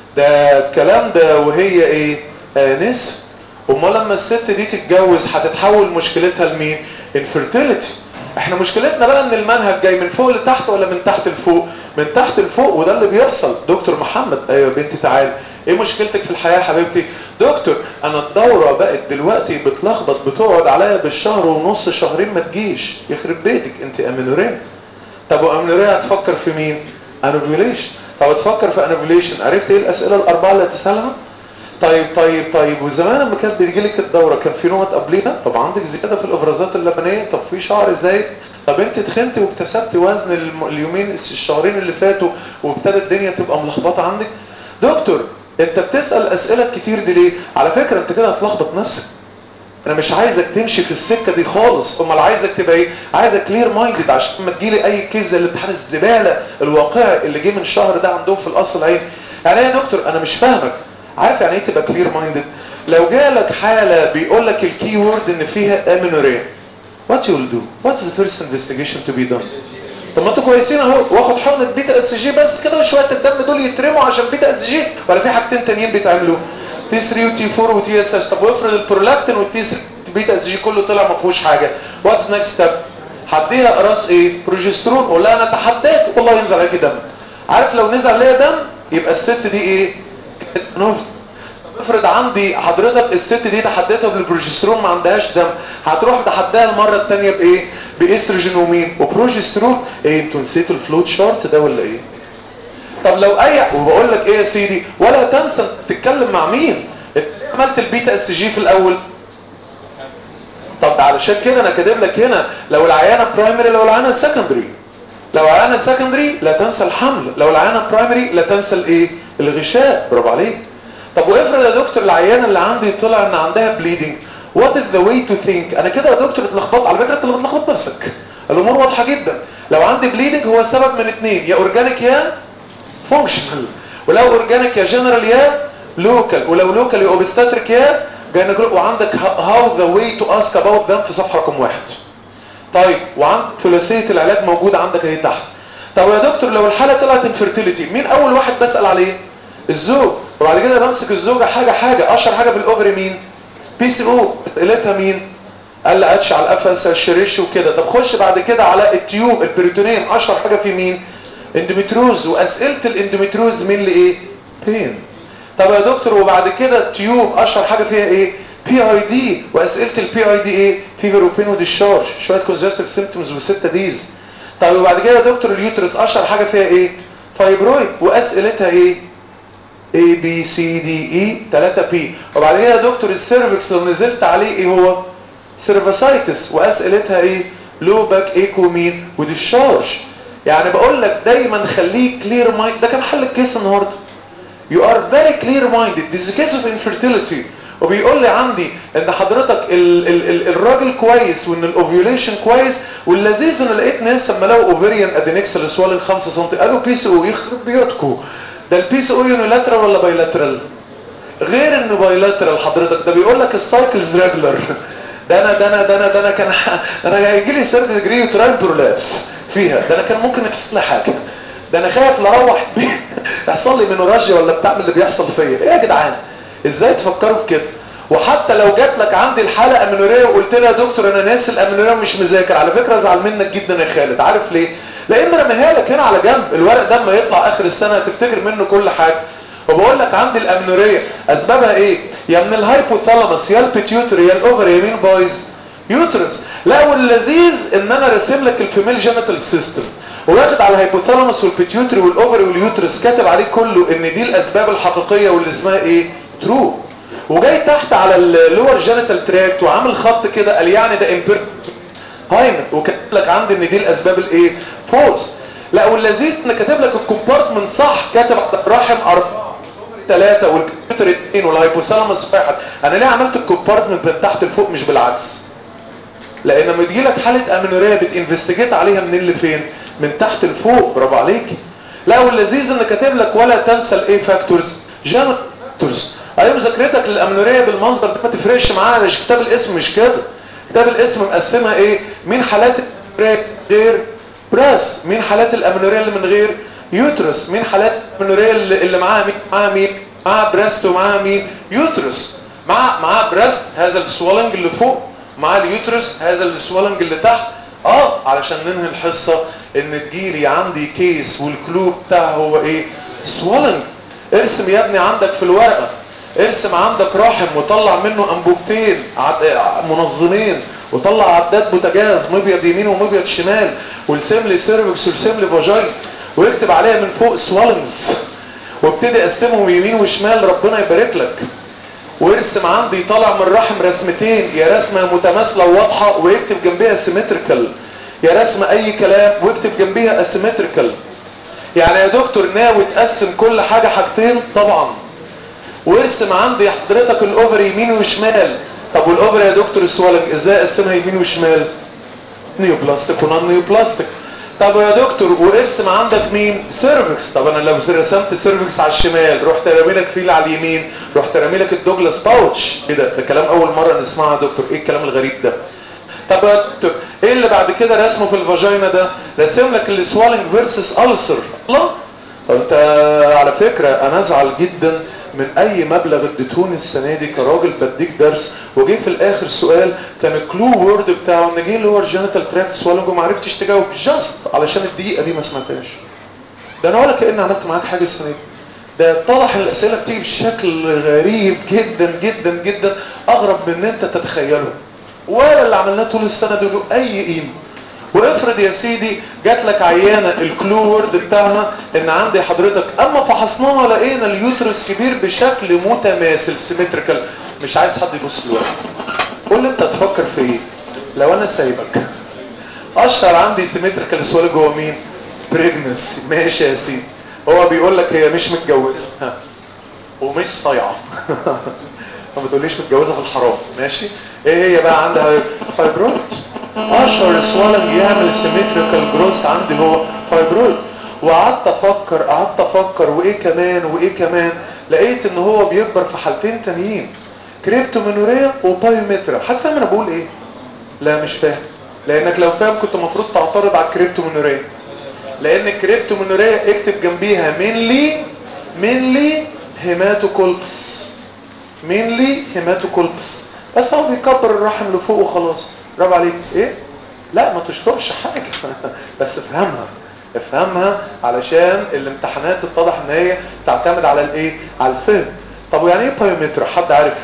[SPEAKER 2] ده الكلام ده وهي ايه انس امال لما الست دي تتجوز هتتحول مشكلتها لمين انفيرتيليتي احنا مشكلتنا بقى ان المنهج جاي من فوق لتحت ولا من تحت لفوق من تحت لفوق وده اللي بيحصل دكتور محمد ايوه يا بنتي تعالي ايه مشكلتك في الحياة يا حبيبتي دكتور انا الدورة بقت دلوقتي بتلخبط بتقعد عليا بالشهر ونص شهرين ما تجيش يخرب بيتك انت امينورين طب وامينوريا هتفكر في مين انوفيوليشن طب تفكر في انوفيوليشن عرفت ايه الاسئله الاربعه اللي هتسالها طيب طيب طيب وزمان لما كانت بتجي لك الدوره كان في نقط قبليها طب عندك زياده في الافرازات اللبنيه طب في شعر زايد طب انت تخنتي واكتسبتي وزن الم- اليومين الشهرين اللي فاتوا وابتدت الدنيا تبقى ملخبطه عندك دكتور انت بتسال اسئله كتير دي ليه على فكره انت كده هتلخبط نفسك انا مش عايزك تمشي في السكه دي خالص امال عايزك تبقى ايه عايزك كلير مايندد عشان ما تجيلي اي كيس زي الامتحان الزباله الواقعي اللي جه من الشهر ده عندهم في القصر العيني يعني ايه يا دكتور انا مش فاهمك عارف يعني ايه تبقى كلير مايندد لو جالك حاله بيقول لك الكي وورد ان فيها امينوريا what you'll do what is the first investigation to be done طب ما انتوا كويسين اهو واخد حقنه بيتا اس جي بس كده وشويه الدم دول يترموا عشان بيتا اس جي ولا في حاجتين تانيين بيتعملوا تي 3 وتي 4 وتي اس اس طب وافرض البرولاكتين والتي 3 بيتا اس جي كله طلع ما فيهوش حاجه واتس نيكست ستيب هديها اقراص ايه بروجسترون ولا انا تحداك والله ينزل عليكي دم عارف لو نزل عليها دم يبقى الست دي ايه كانت نفط افرض عندي حضرتك الست دي تحديتها بالبروجسترون ما عندهاش دم هتروح تحديها المره الثانيه بايه باستروجين ومين وبروجسترون ايه انتوا نسيتوا الفلوت شارت ده ولا ايه طب لو اي وبقول لك ايه يا سيدي ولا تنسى تتكلم مع مين انت ليه عملت البيتا اس جي في الاول طب ده علشان كده انا كاتب لك هنا لو العيانه برايمري لو العيانه سكندري لو العيانه سكندري لا تنسى الحمل لو العيانه برايمري لا تنسى الايه الغشاء برافو عليك طب وافرض يا دكتور العيانه اللي عندي طلع ان عندها بليدنج وات از ذا واي تو ثينك انا كده يا دكتور اتلخبطت على فكره انت اللي بتلخبط نفسك الامور واضحه جدا لو عندي بليدنج هو سبب من اثنين يا اورجانيك يا فانكشنال ولو اورجانيك يا جنرال يا لوكال ولو لوكال يا اوبستاتريك يا جاينكولوج وعندك هاو ذا واي تو اسك اباوت ذم في صفحه رقم واحد طيب وعند ثلاثيه العلاج موجوده عندك اهي تحت طب يا دكتور لو الحاله طلعت انفيرتيليتي مين اول واحد بسال عليه الزوج وبعد كده بمسك الزوجه حاجه حاجه اشهر حاجه في الاوفري مين بي سي او اسئلتها مين قال لي اتش على القفص الشريش وكده طب خش بعد كده على التيوب البريتونيوم اشهر حاجه في مين اندوميتروز واسئله الاندوميتروز مين لايه بين طب يا دكتور وبعد كده التيوب اشهر حاجه فيها ايه بي اي دي واسئله البي اي دي ايه فيفر وبين وديشارج شويه كونجستيف سيمبتومز وسته ديز طب وبعد كده يا دكتور اليوترس اشهر حاجه فيها ايه فايبرويد واسئلتها ايه A B C D E 3 P وبعد كده يا دكتور السيرفكس لو نزلت عليه ايه هو سيرفاسايتس واسئلتها ايه لو باك ايكو مين وديشارج يعني بقول لك دايما خليك كلير مايند ده كان حل الكيس النهارده you are very clear minded this is a case of infertility وبيقول لي عندي ان حضرتك ال ال ال الراجل كويس وان الاوفيوليشن كويس واللذيذ ان لقيت ناس لما لقوا اوفيريان ادينكسل سوالن 5 سم قالوا بي سي او يخرب بيوتكم ده البي سي او يونيلاترال ولا بايلاترال غير انه بايلاترال حضرتك ده بيقول لك السايكلز ريجولار ده انا ده انا ده انا ده انا كان انا هيجي لي سيرد ديجري وترايل برولابس فيها ده انا كان ممكن يحصل لي حاجه ده انا خايف لا اروح يحصل لي منوراجيا ولا بتاع اللي بيحصل فيا ايه يا جدعان ازاي تفكروا في كده وحتى لو جات لك عندي الحاله امينوريه وقلت لها يا دكتور انا ناسي الامينوريه ومش مذاكر على فكره ازعل منك جدا يا خالد عارف ليه لان رميها لك هنا على جنب الورق ده لما يطلع اخر السنه هتفتكر منه كل حاجه وبقول لك عندي الامينوريه اسبابها ايه يا من الهايبوثالاموس يا البيتيوتري يا الاوفر يا مين بايظ يوترس لا واللذيذ ان انا راسم لك الفيميل جينيتال سيستم واخد على الهايبوثالاموس والبيتيوتري والاوفر واليوترس كاتب عليه كله ان دي الاسباب الحقيقيه واللي اسمها ايه ترو وجاي تحت على اللور جينيتال تراكت وعامل خط كده قال يعني ده امبير هايمن وكاتب لك عندي ان دي الاسباب الايه فولس لا واللذيذ ان كاتب لك الكومبارتمنت صح كاتب الرحم أربعة ثلاثة والكمبيوتر اثنين والهايبوثالاموس واحد انا ليه عملت الكومبارتمنت من تحت لفوق مش بالعكس لان لما تجي لك حاله امينوريه بتنفستيجيت عليها منين لفين من تحت لفوق برافو عليك لا واللذيذ ان كاتب لك ولا تنسى الايه فاكتورز جانكتورز ايوه مذاكرتك للامينوريه بالمنظر ده ما تفرقش معايا مش كتاب الاسم مش كده كتاب الاسم مقسمها ايه مين حالات غير براس مين حالات الامينوريه اللي من غير يوترس مين حالات الامينوريه اللي, اللي معاها مين معاها مين معاها بريست ومعاها مين يوترس مع معاها بريست هذا السوالنج اللي فوق مع اليوترس هذا السوالنج اللي تحت اه علشان ننهي الحصة ان تجيلي عندي كيس والكلو بتاعه هو ايه سوالنج ارسم يا ابني عندك في الورقة ارسم عندك رحم وطلع منه انبوبتين منظمين وطلع عداد بوتاجاز مبيض يمين ومبيض شمال وارسم لي سيرفكس وارسم لي فاجاين ويكتب عليها من فوق سوالنجز وابتدي اقسمهم يمين وشمال ربنا يبارك لك وارسم عندي طالع من الرحم رسمتين يا رسمة متماثلة وواضحة ويكتب جنبها سيمتريكال يا رسمة اي كلام واكتب جنبها اسيمتريكال يعني يا دكتور ناوي تقسم كل حاجة حاجتين طبعا وارسم عندي حضرتك الاوفر يمين وشمال طب والاوفر يا دكتور السوالنج ازاي اقسمها يمين وشمال نيوبلاستيك ونون نيوبلاستيك طب يا دكتور وارسم عندك مين سيرفكس طب انا لو رسمت سيرفكس على الشمال رحت رامي لك فيل على اليمين رحت رامي لك الدوجلاس باوتش ايه ده ده كلام اول مره نسمعه يا دكتور ايه الكلام الغريب ده طب يا دكتور ايه اللي بعد كده رسمه في الفاجينا ده رسم لك السوالنج فيرسس ألسر الله طب انت على فكره انا ازعل جدا من اي مبلغ اديتوني السنه دي كراجل بديك درس وجه في الاخر سؤال كان الكلو وورد بتاعه ان جه لور جينيتال تراكت سوالنج وما عرفتش تجاوب جاست علشان الدقيقه دي ما سمعتهاش ده انا ولا كاني عملت معاك حاجه السنه دي ده اتضح ان الاسئله بتيجي بشكل غريب جدا جدا جدا اغرب من ان انت تتخيله ولا اللي عملناه طول السنه دول اي قيمه وافرض يا سيدي جات لك عيانه الكلو وورد بتاعها ان عندي حضرتك اما فحصناها لقينا اليوترس كبير بشكل متماثل سيمتريكال مش عايز حد يبص الورق قول لي انت تفكر في ايه لو انا سايبك اشهر عندي سيمتريكال سؤال جوه مين بريجنس ماشي يا سيدي هو بيقول لك هي مش متجوزه ومش صايعه ما تقوليش متجوزه في الحرام ماشي ايه هي بقى عندها فايبرويد اشهر سوالنج يعمل سيمتريكال جروس عندي هو فايبرويد وقعدت افكر قعدت افكر وايه كمان وايه كمان لقيت ان هو بيكبر في حالتين تانيين كريبتومينوريا وبايومترا حد فاهم انا بقول ايه لا مش فاهم لانك لو فاهم كنت المفروض تعترض على الكريبتومينوريا لان الكريبتومينوريا اكتب جنبيها مينلي مينلي هيماتوكولبس مينلي هيماتوكولبس بس هو بيكبر الرحم لفوق وخلاص برافو عليك ايه لا ما تشطبش حاجه بس افهمها افهمها علشان الامتحانات اتضح ان هي تعتمد على الايه على الفهم طب ويعني ايه بايومتر حد عارف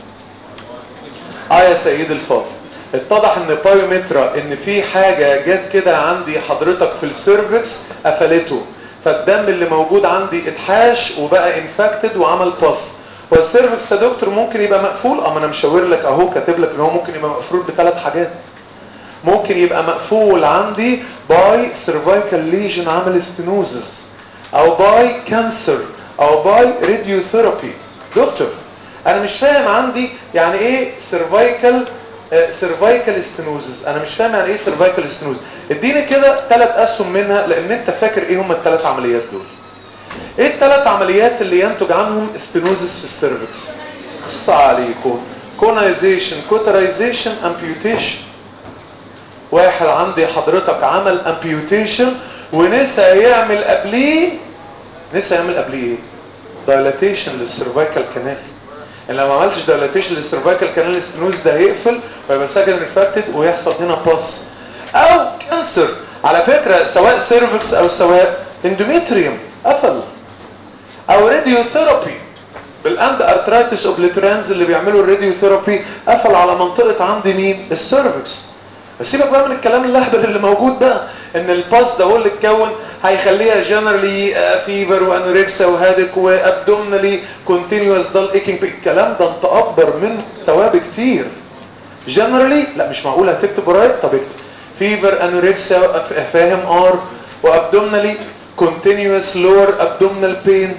[SPEAKER 2] اه يا سيد الفاضل اتضح ان بايومترا ان في حاجة جت كده عندي حضرتك في السيرفكس قفلته فالدم اللي موجود عندي اتحاش وبقى انفكتد وعمل باس هو السيرفكس يا دكتور ممكن يبقى مقفول اما انا مشاور لك اهو كاتب لك ان هو ممكن يبقى مقفول بثلاث حاجات ممكن يبقى مقفول عندي باي سيرفايكال ليجن عمل ستينوزس او باي كانسر او باي راديوثيرابي دكتور انا مش فاهم عندي يعني ايه سيرفايكال سيرفايكال ستينوزس انا مش فاهم يعني ايه سيرفايكال ستينوزس اديني كده ثلاث اسهم منها لان انت فاكر ايه هم الثلاث عمليات دول ايه الثلاث عمليات اللي ينتج عنهم ستينوزس في السيرفكس قص عليكم كونايزيشن كوترايزيشن امبيوتيشن واحد عندي حضرتك عمل امبيوتيشن ونسى يعمل قبليه نسى يعمل قبليه ايه دايلاتيشن للسيرفايكال كانال ان لو ما عملتش دايلاتيشن للسيرفايكال كانال الستنوز ده هيقفل ويبقى ساكن انفكتد ويحصل هنا باس او كانسر على فكره سواء سيرفكس او سواء اندوميتريوم قفل او راديوثيرابي بالاند ارترايتس اوبليترانز اللي بيعملوا الراديوثيرابي قفل على منطقه عندي مين السيرفكس بس سيبك بقى من الكلام الاهبل اللي موجود بقى ان الباس ده هو اللي اتكون هيخليها جنرالي فيفر وانوركسا وهادك وابدومنالي كونتينيوس دال ايكينج الكلام ده انت اكبر من ثواب كتير جنرالي لا مش معقول هتكتب رايت طب اكتب فيفر انوركسا فاهم ار وابدومنالي كونتينيوس لور ابدومنال بين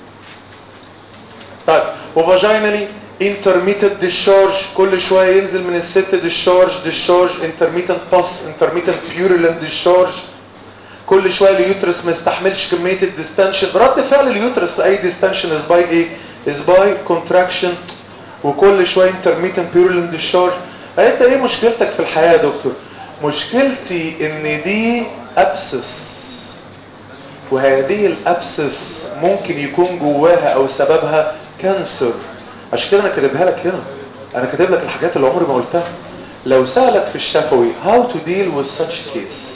[SPEAKER 2] طيب وفاجينالي intermittent discharge كل شوية ينزل من الست discharge discharge intermittent pus intermittent purulent discharge كل شوية اليوترس ما يستحملش كمية الديستنشن رد فعل اليوترس لأي ديستنشن is by ايه is by contraction وكل شوية intermittent purulent discharge انت ايه مشكلتك في الحياة يا دكتور مشكلتي ان دي ابسس وهذه الابسس ممكن يكون جواها او سببها كانسر عشان كده انا كاتبها لك هنا انا كاتب لك الحاجات اللي عمري ما قلتها لو سألك في الشفوي how to deal with such case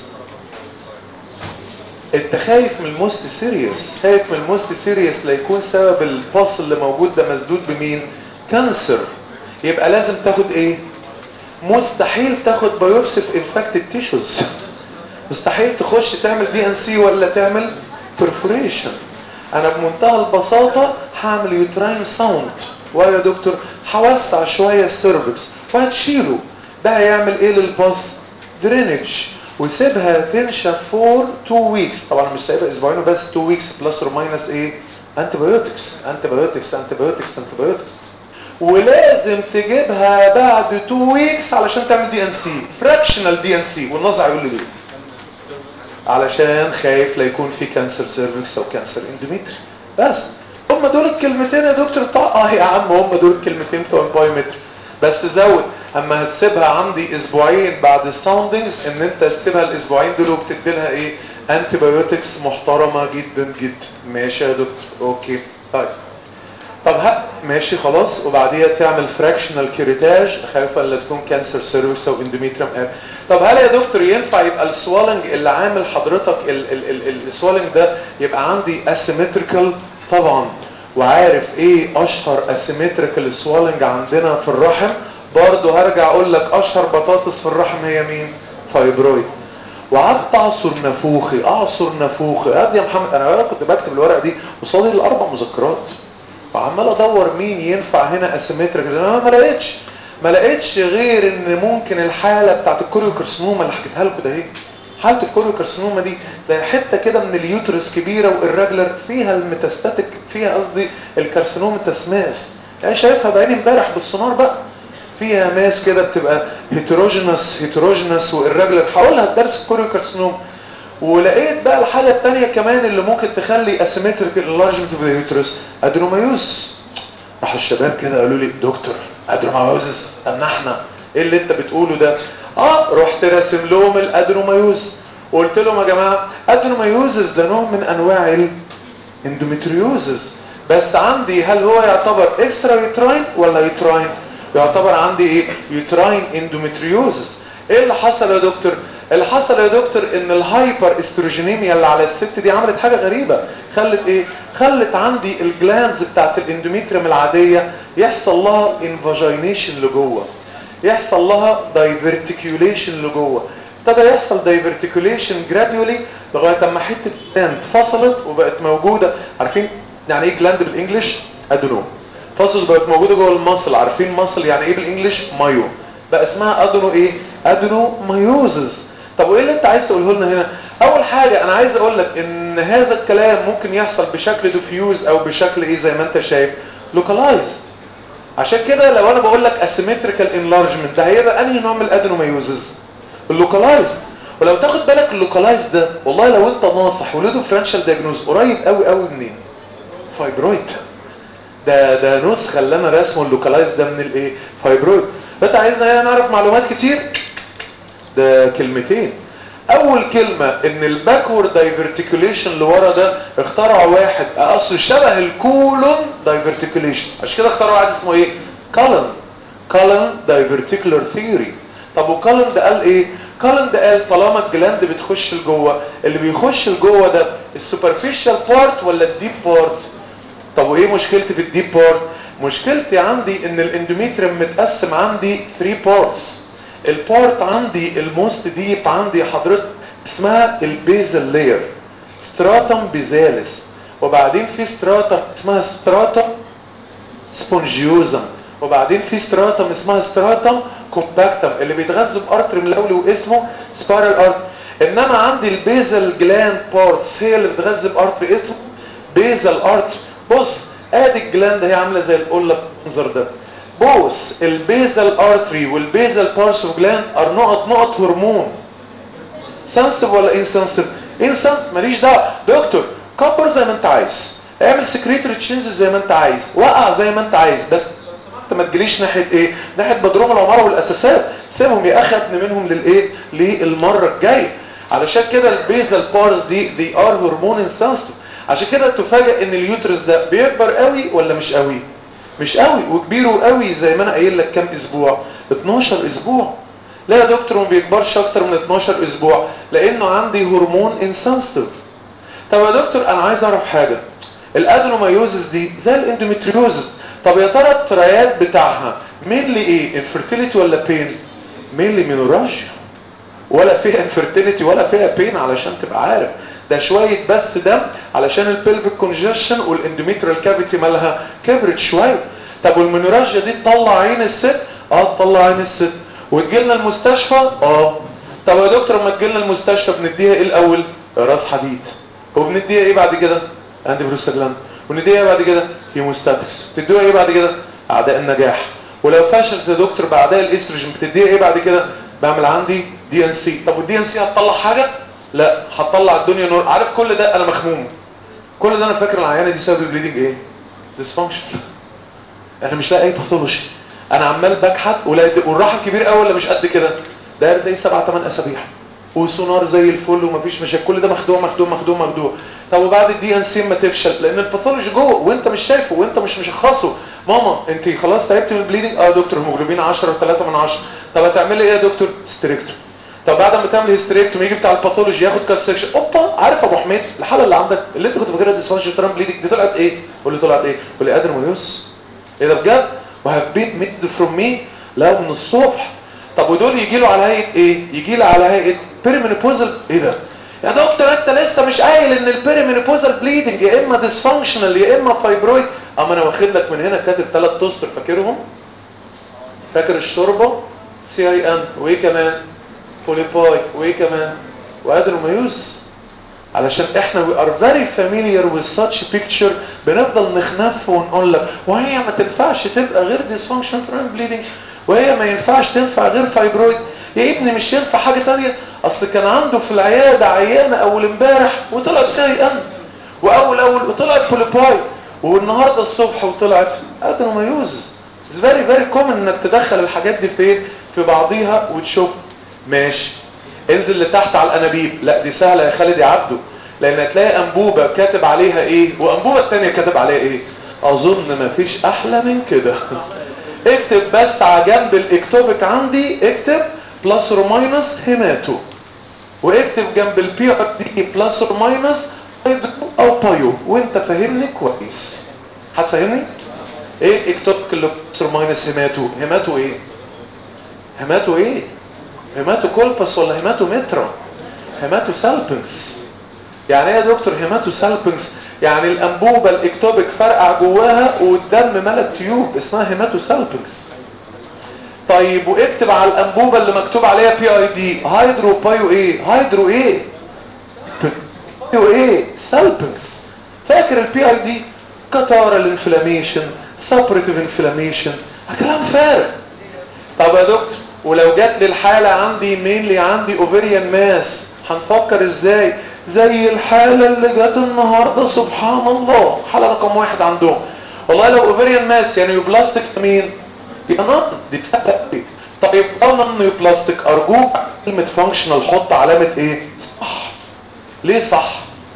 [SPEAKER 2] انت خايف من الموست سيريس خايف من الموست سيريس لا يكون سبب الفاصل اللي موجود ده مسدود بمين كانسر يبقى لازم تاخد ايه مستحيل تاخد بايوبسي في انفكتد تيشوز مستحيل تخش تعمل دي ان سي ولا تعمل perforation انا بمنتهى البساطة هعمل يوتراين ساوند ويا دكتور هوسع شوية السيرفكس وهتشيله ده هيعمل ايه للباص درينج ويسيبها تنشف فور 2 ويكس طبعا مش سايبها اسبوعين بس 2 ويكس بلس اور ماينس ايه انتي بايوتكس انتي بايوتكس انتي بايوتكس انتي بايوتكس ولازم تجيبها بعد 2 ويكس علشان تعمل دي ان سي فراكشنال دي ان سي والنظر يقول لي ليه علشان خايف لا يكون في كانسر سيرفكس او كانسر اندوميتري بس هم دول الكلمتين يا دكتور بتاع اه يا عم هم دول الكلمتين بتوع البايومتري بس زود اما هتسيبها عندي اسبوعين بعد الساوندنجز ان انت تسيبها الاسبوعين دول وبتدي لها ايه انتي بايوتكس محترمه جدا جدا ماشي يا دكتور اوكي طيب طب ها ماشي خلاص وبعديها تعمل فراكشنال كيريتاج خايفه الا تكون كانسر سيرفكس او اندوميتريوم اب طب هل يا دكتور ينفع يبقى السوالنج اللي عامل حضرتك السوالنج ده يبقى عندي اسيمتريكال طبعا وعارف ايه اشهر اسيمتريكال سوالنج عندنا في الرحم برضه هرجع اقول لك اشهر بطاطس في الرحم هي مين فايبرويد وقعدت اعصر نافوخي اعصر نافوخي قد يا محمد انا كنت بكتب الورقه دي قصادي الاربع مذكرات وعمال ادور مين ينفع هنا اسيمتريك انا ما لقيتش ما لقيتش غير ان ممكن الحاله بتاعت الكوريوكارسينوما اللي حكيتها لكم ده اهي حاله الكوريوكارسينوما دي ده حته كده من اليوترس كبيره والرجلر فيها الميتاستاتيك فيها قصدي الكارسينوما تسماس يعني شايفها بعيني امبارح بالسونار بقى فيها ماس كده بتبقى هيتروجينس هيتروجينس والرجلر هقولها الدرس الكوريوكارسينوما ولقيت بقى الحاجة التانية كمان اللي ممكن تخلي اسيمتريك انلارجمنت في الهيوترس ادروميوس راح الشباب كده قالوا لي دكتور ادروميوزس اما احنا ايه اللي انت بتقوله ده اه رحت راسم لهم الادروميوز وقلت لهم يا جماعه ادروميوزس ده نوع من انواع الاندوميتريوزس بس عندي هل هو يعتبر اكسترا يوتراين ولا يوتراين يعتبر عندي ايه يوتراين اندوميتريوزس ايه اللي حصل يا دكتور اللي حصل يا دكتور ان الهايبر استروجينيميا اللي على الست دي عملت حاجه غريبه خلت ايه خلت عندي الجلاندز بتاعت الاندوميتريوم العاديه يحصل لها انفاجينيشن لجوه يحصل لها دايفرتيكيوليشن لجوه ابتدى يحصل دايفرتيكيوليشن جراديولي لغايه اما حته جلاند فصلت وبقت موجوده عارفين يعني ايه جلاند بالانجلش ادنو فصلت بقت موجوده جوه المصل عارفين مصل يعني ايه بالانجلش مايو بقى اسمها ادنو ايه ادينومايوزز طب وايه اللي انت عايز تقوله لنا هنا اول حاجة انا عايز اقول لك ان هذا الكلام ممكن يحصل بشكل ديفيوز او بشكل ايه زي ما انت شايف لوكالايزد عشان كده لو انا بقول لك اسيمتريكال انلارجمنت ده هيبقى انهي نوع من الادينومايوزز اللوكالايزد ولو تاخد بالك اللوكالايز ده والله لو انت ناصح ولده فرنشال دياجنوز قريب قوي قوي منين فايبرويد ده ده نسخه اللي انا راسمه اللوكالايز ده من الايه فايبرويد فانت عايزنا هنا نعرف معلومات كتير ده كلمتين اول كلمة ان الباكورد دايفرتيكوليشن اللي ورا ده اخترع واحد اصل شبه الكولون دايفرتيكوليشن عشان كده اخترع واحد اسمه ايه كالن كالن دايفرتيكولار ثيوري طب وكالن ده قال ايه كالن ده قال طالما الجلاند بتخش لجوه اللي بيخش لجوه ده السوبرفيشال بارت ولا الديب بارت طب وايه مشكلتي في الديب بارت مشكلتي عندي ان الاندوميتريوم متقسم عندي 3 بارتس البارت عندي الموست ديب عندي حضرتك اسمها البيزل لاير ستراتم بيزالس وبعدين في ستراتم اسمها ستراتم سبونجيوزم وبعدين في ستراتم اسمها ستراتم كومباكتم اللي بيتغذى بارتر ملولي واسمه سبايرال ارت انما عندي البيزل جلاند بارتس هي اللي بتغذى بارتر اسمه بيزل ارت بص ادي الجلاند هي عامله زي القله بالمنظر ده بوث البيزل ارتري والبيزل بارس اوف جلاند ار نقط نقط هرمون سنسيتيف ولا انسنسيتيف انسنسيتيف ماليش دعوه دكتور كبر زي ما انت عايز اعمل سكريتري تشينجز زي ما انت عايز وقع زي ما انت عايز بس انت ما تجيليش ناحيه ايه ناحيه بدروم العماره والاساسات سيبهم يا اخي ابني منهم للايه للمره الجايه علشان كده البيزل بارز دي دي ار هرمون انسنسيتيف عشان كده تفاجئ ان اليوترس ده بيكبر قوي ولا مش قوي مش قوي وكبيره قوي زي ما انا قايل لك كام اسبوع 12 اسبوع لا يا دكتور ما بيكبرش اكتر من 12 اسبوع لانه عندي هرمون انسنسيتيف طب يا دكتور انا عايز اعرف حاجه الادنومايوزس دي زي الاندوميتريوزس طب يا ترى التريات بتاعها مين لي ايه انفيرتيليتي ولا بين مين لي مينوراجيا ولا فيها انفيرتيليتي ولا فيها بين علشان تبقى عارف ده شوية بس دم علشان البلفيك كونجيشن والاندوميتريال كافيتي مالها كبرت شوية طب والمنوراجيا دي تطلع عين الست اه تطلع عين الست وتجي لنا المستشفى اه طب يا دكتور لما تجي لنا المستشفى بنديها ايه الاول راس حديد وبنديها ايه بعد كده عندي بروستاجلاند ونديها ايه بعد كده هيموستاتكس تديها ايه بعد كده اعداء النجاح ولو فشلت يا دكتور باعداء الاستروجين بتديها ايه بعد كده بعمل عندي دي ان سي طب والدي ان سي هتطلع حاجه لا هتطلع الدنيا نور عارف كل ده انا مخموم كل ده انا فاكر العيانه دي سبب البليدنج ايه ديسفانكشن انا مش لاقي اي باثولوجي انا عمال بكحت والراحه كبير قوي ولا مش قد كده ده ده 7 8 اسابيع وسونار زي الفل ومفيش مشاكل كل ده مخدوع مخدوع مخدوع مخدوع طب وبعد الدي ان سي ما تفشل لان الباثولوجي جوه وانت مش شايفه وانت مش مشخصه ماما انت خلاص تعبت من البليدنج اه يا دكتور هيموجلوبين 10 و3 من 10 طب هتعملي ايه يا دكتور ستريكتو طب بعد ما تعمل هيستريكتوم يجي بتاع الباثولوجي ياخد كالسكشن اوبا عارف ابو حميد الحاله اللي عندك اللي انت كنت فاكرها ديسفانكشن ترام بليدنج دي طلعت ايه قول لي طلعت ايه قول لي ادريناليوس ايه ده بجد وهاف بين ميد فروم مي لا من الصبح طب ودول يجي له على هيئه ايه يجي له على هيئه بيريمينوبوزال ايه ده يا دكتور انت لسه مش قايل ان البيريمينوبوزال بليدنج يا اما ديسفانكشنال يا اما فايبرويد اما انا واخد لك من هنا كاتب ثلاث توستر فاكرهم فاكر الشوربه سي اي ان وايه كمان بوليباي وايه كمان وادرينومايوس علشان احنا we are very familiar with such picture بنفضل نخنف ونقول لك وهي ما تنفعش تبقى غير dysfunction trend bleeding وهي ما ينفعش تنفع غير فايبرويد يا ابني مش ينفع حاجة تانية اصل كان عنده في العيادة عيانة اول امبارح وطلعت سي ان واول اول وطلعت بوليباي والنهاردة الصبح وطلعت ادرينومايوز It's very very common انك تدخل الحاجات دي فين في بعضيها وتشوف ماشي انزل لتحت على الانابيب لا دي سهلة يا خالد يا عبده لان هتلاقي انبوبة كاتب عليها ايه وانبوبة التانية كاتب عليها ايه اظن مفيش احلى من كده اكتب بس على جنب الاكتوبك عندي اكتب بلس اور ماينس هيماتو واكتب جنب البي ار دي بلس اور ماينس او بايو وانت فاهمني كويس هتفهمني ايه الاكتوبك اللي بلس اور ماينس هيماتو هيماتو ايه هيماتو ايه هيماتو كولبس ولا هيماتو مترا هيماتو سالبنس يعني ايه يا دكتور هيماتو سالبنس يعني الانبوبه الاكتوبك فرقع جواها والدم ملى التيوب اسمها هيماتو سالبنس طيب واكتب على الانبوبه اللي مكتوب عليها بي اي دي هيدرو بايو ايه هيدرو ايه بايو ايه سالبنس فاكر البي اي دي كتارال انفلاميشن سابريتيف انفلاميشن كلام فارغ طب يا دكتور ولو جات لي الحاله عندي مينلي عندي اوفيريان ماس هنفكر ازاي زي الحاله اللي جت النهارده سبحان الله حاله رقم واحد عندهم والله لو اوفيريان ماس يعني يوبلاستيك مين يبقى نون دي بسبب ايه طيب لو نون يوبلاستيك ارجوك كلمه فانكشنال حط علامه ايه صح ليه صح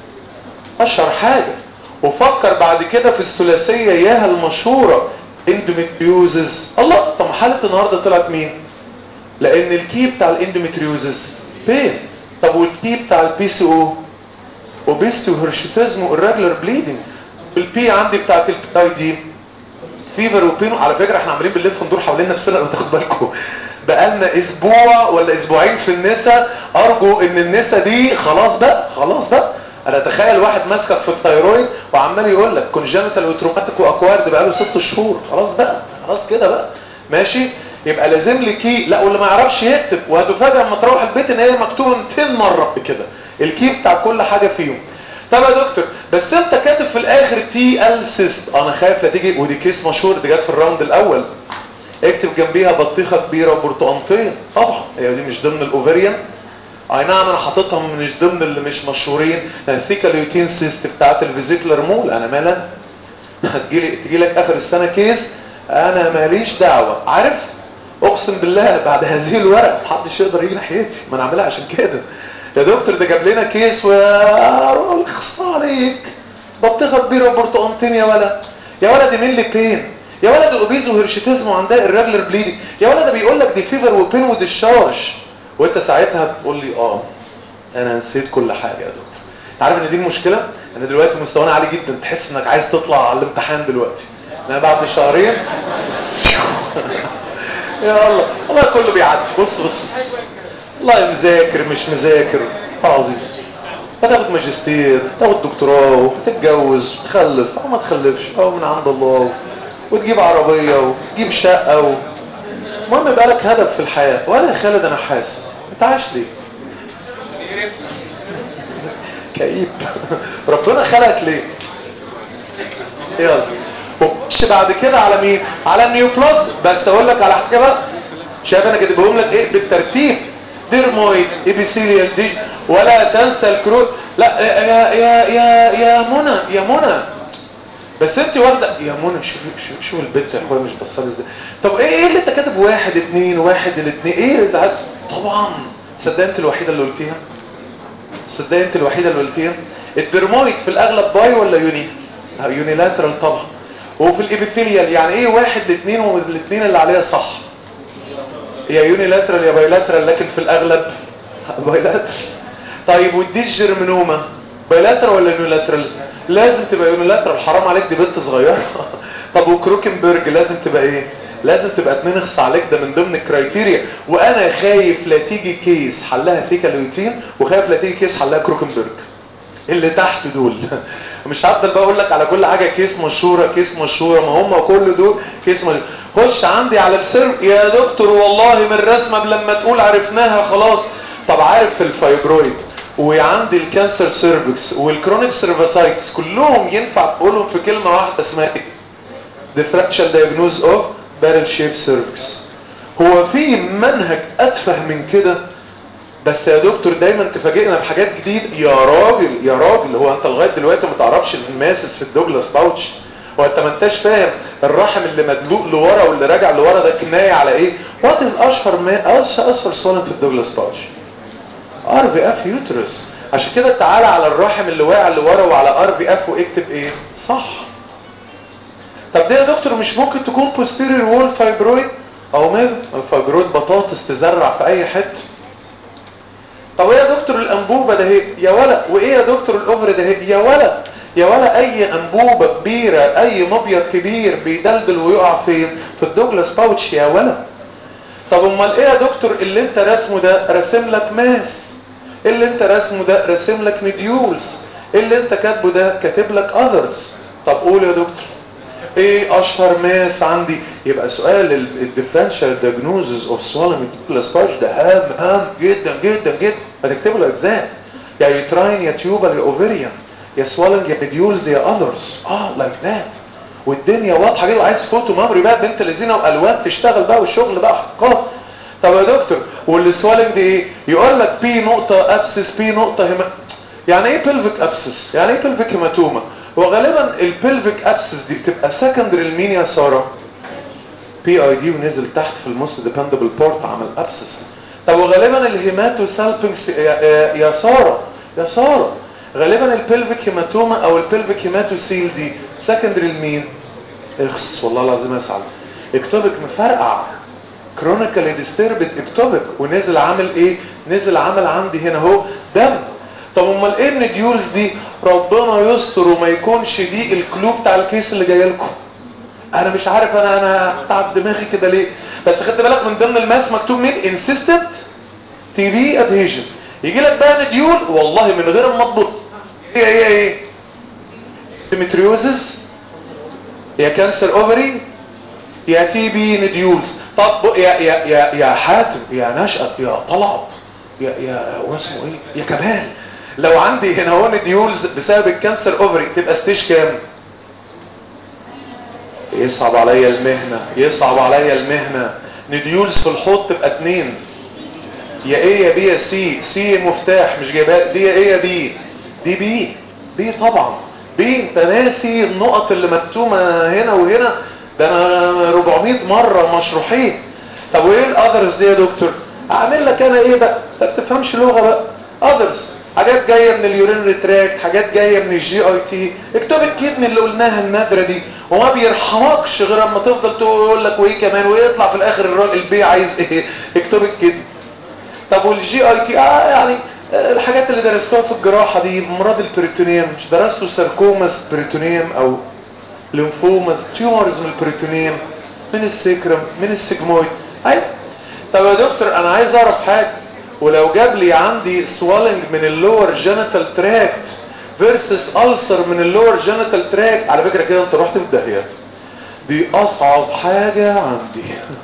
[SPEAKER 2] اشهر حاجه وفكر بعد كده في الثلاثيه اياها المشهوره اندوميتريوزز الله طب حاله النهارده طلعت مين لان الكي بتاع الاندوميتريوزز بين طب والكي بتاع البي سي او اوبيستي وهرشيتيزم والريجولار بليدنج البي عندي بتاعت البي اي دي فيفر وبين على فكره احنا عاملين بنلف وندور حوالين نفسنا لو تاخد بالكم بقالنا اسبوع ولا اسبوعين في النسا ارجو ان النسا دي خلاص بقى خلاص بقى انا اتخيل واحد ماسكك في الثيرويد وعمال يقول لك كونجنتال وتروماتيك واكوارد بقاله ست شهور خلاص بقى خلاص كده بقى ماشي يبقى لازم لي كي لا واللي ما يعرفش يكتب وهتفاجئ لما تروح البيت ان هي مكتوبه 200 مره كده الكي بتاع كل حاجه فيهم طب يا دكتور بس انت كاتب في الاخر تي ال سيست انا خايف لا تيجي ودي كيس مشهور دي جت في الراوند الاول اكتب جنبيها بطيخه كبيره وبرتقانتين طبعا هي دي مش ضمن الاوفريان اي نعم انا حاططها مش ضمن اللي مش مشهورين الثيكاليوتين سيست بتاعت الفيزيكلر مول انا مالا هتجيلي تجي لك اخر السنه كيس انا ماليش دعوه عارف اقسم بالله بعد هذه الورق محدش يقدر يجي ناحيتي ما انا عاملها عشان كده يا دكتور ده جاب لنا كيس و خص عليك بطيخه كبيره وبرتقانتين يا ولد يا ولد مين اللي بين يا ولد اوبيز وهرشيتيزم وعندها الريجلر بليدنج يا ولد ده بيقول لك دي فيفر وبين وديشارج وانت ساعتها بتقول لي اه انا نسيت كل حاجه يا دكتور انت عارف ان دي المشكله انا دلوقتي مستوانا عالي جدا تحس انك عايز تطلع على الامتحان دلوقتي انا بعد شهرين يا الله والله كله بيعدي بص بص والله مذاكر مش مذاكر عظيم فتاخد ماجستير تاخد دكتوراه وتتجوز وتخلف او ما تخلفش او من عند الله وتجيب عربيه وتجيب شقه و... المهم يبقى لك هدف في الحياه وانا يا خالد انا حاسس انت عايش ليه كئيب ربنا خلقك ليه يلا وخش بعد كده على مين على النيو بلس بس اقول لك على حاجه بقى شايف انا كاتبهم لك ايه بالترتيب ديرمويد ايبيثيليال دي ولا تنسى الكرو لا يا يا يا يا منى يا منى بس انت واخده يا منى شوف شوف شوف البنت يا اخويا مش بصلي ازاي طب ايه ايه اللي انت كاتب واحد اتنين واحد الاثنين ايه اللي انت طبعا صدق انت الوحيده اللي قلتيها صدق انت الوحيده اللي قلتيها الديرمويد في الاغلب باي ولا يوني يونيلاترال طبعا وفي الابيثيليال يعني ايه واحد لاثنين والاثنين اللي عليها صح يا يونيلاترال يا بايلاترال لكن في الاغلب بايلاترال طيب والديجرمنوما بايلاترال ولا يونيلاترال لازم تبقى يونيلاترال حرام عليك دي بنت صغيره طب وكروكنبرج لازم تبقى ايه لازم تبقى اتنين اخص عليك ده من ضمن الكرايتيريا وانا خايف لا تيجي كيس حلها فيكاليوتين وخايف لا تيجي كيس حلها كروكنبرج اللي تحت دول مش هفضل بقى اقول لك على كل حاجه كيس مشهوره كيس مشهوره ما هم كل دول كيس مشهوره خش عندي على السيرف يا دكتور والله من الرسمه لما تقول عرفناها خلاص طب عارف في الفايبرويد وعندي الكانسر سيرفكس والكرونيك سيرفاسايتس كلهم ينفع تقولهم في كلمه واحده اسمها ايه differential diagnosis of barrel shaped cervix هو في منهج اتفه من كده بس يا دكتور دايما تفاجئنا بحاجات جديده يا راجل يا راجل هو انت لغايه دلوقتي ما تعرفش الماسس في الدوجلاس باوتش هو انت ما انتش فاهم الرحم اللي مدلوق لورا واللي راجع لورا ده كنايه على ايه وات از اشهر ما اشهر سولن في الدوجلاس باوتش ار في اف يوترس عشان كده تعالى على الرحم اللي واقع لورا وعلى ار في اف واكتب ايه صح طب ده يا دكتور مش ممكن تكون posterior wall fibroid او ماله الفايبرويد بطاطس تزرع في اي حته طب ايه يا دكتور الانبوبه ده هي يا ولا وايه يا دكتور الاوفر ده هي يا ولا يا ولا اي انبوبه كبيره اي مبيض كبير بيدلدل ويقع فين في الدوجلاس باوتش يا ولا طب امال ايه يا دكتور اللي انت رسمه ده راسم لك ماس اللي انت رسمه ده راسم لك نديولز اللي انت كاتبه ده كاتب لك اذرز طب قول يا دكتور ايه اشهر ماس عندي يبقى سؤال الديفرنشال دياجنوزز اوف سوالنج بلاستاج ده هام هام جدا جدا جدا هتكتبوا له اجزاء يا يوتراين يا تيوبال يا اوفيريان يا سوالنج يا ميديولز يا اذرز اه لايك ذات والدنيا واضحه جدا عايز فوتو مامري بقى بنت الذين والوان تشتغل بقى والشغل بقى حقات طب يا دكتور والسوالنج دي ايه يقول لك بي نقطه ابسس بي نقطه هما يعني ايه بلفيك ابسس يعني ايه بلفيك هيماتوما وغالبا البلفيك ابسس دي بتبقى سكندري لمين يا ساره بي اي دي ونزل تحت في الموست ديبندبل بورت عمل ابسس طب وغالبا الهيماتو سالبنكس يا, يا, يا ساره يا ساره غالبا البلفيك هيماتوما او البلفيك هيماتو سيل دي سكندري لمين اخس والله العظيم اسعد اكتوبك مفرقع كرونيكالي ديستربد اكتوبك ونزل عامل ايه نزل عمل عندي هنا اهو دم طب امال ايه النديولز دي ربنا يستر وما يكونش دي الكلو بتاع الكيس اللي جاي لكم انا مش عارف انا انا تعب دماغي كده ليه بس خدت بالك من ضمن الماس مكتوب مين انسيستنت تي بي ادهيجن يجي لك بقى نديول والله من غير ما تبص ايه ايه ايه ديمتريوزس يا كانسر اوفري يا تي بي نديولز طب يا يا يا يا حاتم يا نشأت يا طلعت يا يا واسمه ايه يا كمال لو عندي هنا هو نديولز بسبب الكانسر اوفري تبقى ستيج كام يصعب عليا المهنة يصعب عليا المهنة نديولز في الحوض تبقى اتنين يا ايه يا بي يا سي سي مفتاح مش جايبها دي يا ايه يا بي دي بي بي طبعا بي انت ناسي النقط اللي مرسومه هنا وهنا ده انا 400 مره مشروحين طب وايه الاذرز دي يا دكتور اعمل لك انا ايه بقى ما بتفهمش لغه بقى اذرز حاجات جايه من اليورين تراك حاجات جايه من الجي اي تي اكتب الكدني اللي قلناها النادره دي وما بيرحمكش غير اما تفضل تقول لك وايه كمان ويطلع في الاخر الراجل البي عايز ايه اكتب الكدني طب والجي اي تي اه يعني الحاجات اللي درستوها في الجراحه دي امراض البريتونيوم مش درستوا ساركوماس بريتونيوم او ليمفوماس تيومرز من البريتونيوم من السكرم من السجمويد ايوه طب يا دكتور انا عايز اعرف حاجه ولو جاب لي عندي سوالنج من اللور جينيتال تراكت فيرسس ألسر من اللور جينيتال تراكت على فكره كده انت رحت في الداهيه دي اصعب حاجه عندي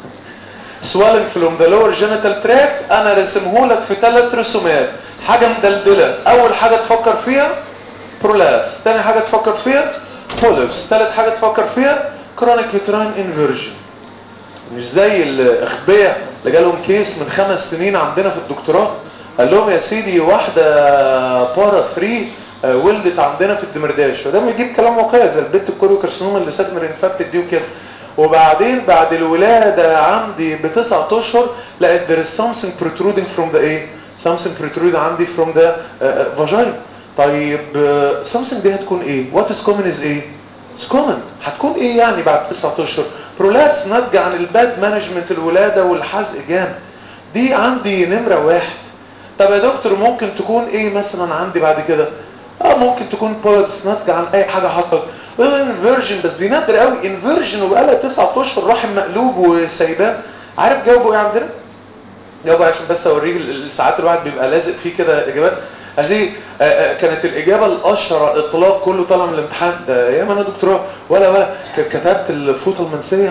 [SPEAKER 2] سوالنج فروم ذا لور جينيتال تراكت انا رسمه لك في ثلاث رسومات حاجه مدلدله اول حاجه تفكر فيها برولابس ثاني حاجه تفكر فيها بوليبس ثالث حاجه تفكر فيها كرونيك يوتراين انفيرجن مش زي الاغبياء اللي جالهم كيس من خمس سنين عندنا في الدكتوراه قال لهم يا سيدي واحده بارا 3 ولدت عندنا في الدمرداش وده بيجيب كلام واقعي زي البنت الكوريوكارسينوما اللي سات من انفكتد دي وكده وبعدين بعد الولاده عندي بتسعة اشهر لقيت there is something protruding from the ايه something protruding عندي from the uh, vagina طيب uh, something دي هتكون ايه what is common is ايه is common هتكون ايه يعني بعد تسعة اشهر برولابس ناتجه عن الباد مانجمنت الولاده والحزق جامد دي عندي نمره واحد طب يا دكتور ممكن تكون ايه مثلا عندي بعد كده اه ممكن تكون بوليبس ناتجه عن اي حاجه حصلت انفيرجن بس دي نادر قوي انفيرجن وبقالها تسعة اشهر رحم مقلوب وسايباه عارف جاوبوا ايه عندنا جاوبوا عشان بس اوريك ساعات الواحد بيبقى لازق فيه كده اجابات هذه كانت الاجابه الاشهر على الاطلاق كله طالع من الامتحان ده يا ما انا دكتوراه ولا ولا كتبت الفوطه المنسيه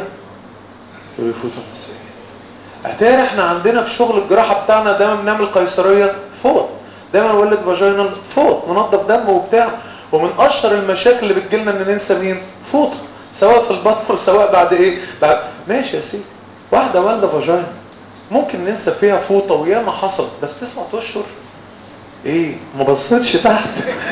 [SPEAKER 2] الفوطه المنسيه اتاري احنا عندنا في شغل الجراحه بتاعنا دايما بنعمل قيصريه فوط دايما نولد فاجينال فوط ننظف دم وبتاع ومن اشهر المشاكل اللي بتجيلنا ان ننسى مين فوطه سواء في البطن وسواء بعد ايه بعد ماشي يا سيدي واحده والده فاجينا ممكن ننسى فيها فوطه وياما حصل بس تسعة اشهر ايه ما بصيتش تحت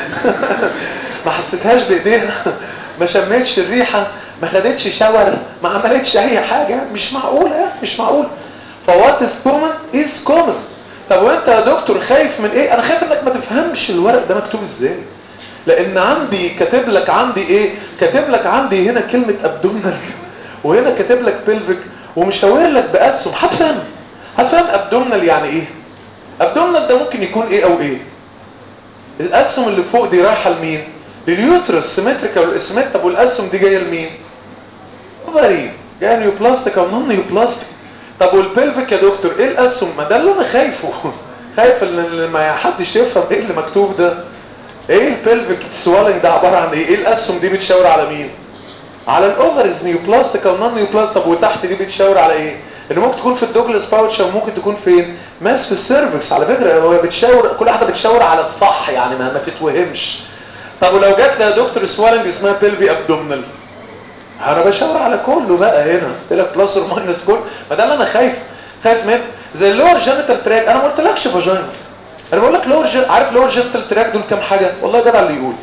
[SPEAKER 2] ما حسيتهاش بايديها ما شميتش الريحه ما خدتش شاور ما عملتش اي حاجه مش معقوله مش معقول فوات از كومن از كومن طب وانت يا دكتور خايف من ايه انا خايف انك ما تفهمش الورق ده مكتوب ازاي لان عندي كاتب لك عندي ايه كاتب لك عندي هنا كلمه ابدومينال وهنا كاتب لك بلفيك ومشاور لك باسهم هتفهم هتفهم ابدومينال يعني ايه ابدومينال ده ممكن يكون ايه او ايه الاسهم اللي فوق دي رايحه لمين لليوترس سيمتريكال والاسمت طب والاسهم دي جايه لمين اوفري جايه نيوبلاستيك او نون نيوبلاستيك طب والبلفيك يا دكتور ايه الاسهم ما ده اللي انا خايفه خايف ان ما حدش يفهم ايه اللي مكتوب ده ايه البلفيك سوالنج ده عباره عن ايه ايه الاسهم دي بتشاور على مين على الاوفرز نيوبلاستيك او نون نيوبلاستيك طب وتحت دي بتشاور على ايه ان ممكن تكون في الدوجلاس باوتش او ممكن تكون فين ماس في السيرفكس على فكره هو بتشاور كل واحده بتشاور على الصح يعني ما, ما تتوهمش طب ولو جات لي يا دكتور سوالنج اسمها بيلفي ابدومينال انا بشاور على كله بقى هنا قلت لك بلس اور ماينس كل ما ده اللي انا خايف خايف من زي اللور جينيتال تراك انا ما قلتلكش فاجينا انا بقول لك لور جن... عارف لور جينيتال تراك دول كام حاجه والله جدع اللي يقول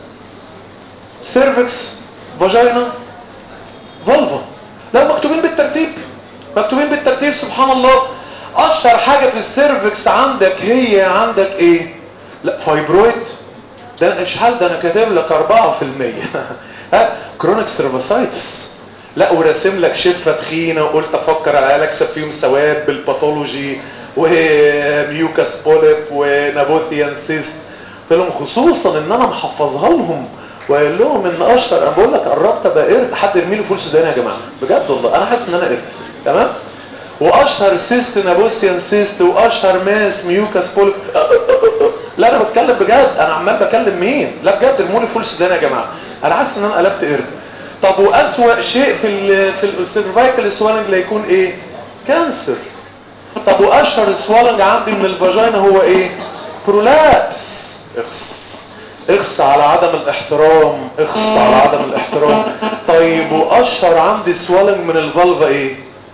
[SPEAKER 2] سيرفكس فاجينا فالفا لا مكتوبين بالترتيب مكتوبين بالترتيب سبحان الله اشهر حاجه في السيرفكس عندك هي عندك ايه لا فايبرويد ده انا اشحال ده انا كاتب لك 4% ها كرونيك سيرفاسايتس لا وراسم لك شفه تخينه وقلت افكر على علاج اكسب فيهم سواد بالباثولوجي وميوكاس بوليب ونابوثيان سيست قلت لهم خصوصا ان انا محفظها لهم وقال لهم ان اشهر انا بقول لك قربت ابقى قرد حد يرمي لي فول سوداني يا جماعه بجد والله انا حاسس ان انا قرد تمام واشهر سيست نابوثيان سيست واشهر ماس ميوكاس بوليب لا انا بتكلم بجد انا عمال بكلم مين لا بجد ارموا لي فول سوداني يا جماعه انا حاسس ان انا قلبت قرد طب واسوأ شيء في ال في السيرفايكال سوالنج اللي يكون ايه كانسر طب واشهر سوالنج عندي من الفاجينا هو ايه برولابس اخس اخس على عدم الاحترام اخس على عدم الاحترام طيب واشهر عندي سوالنج من الفالفا ايه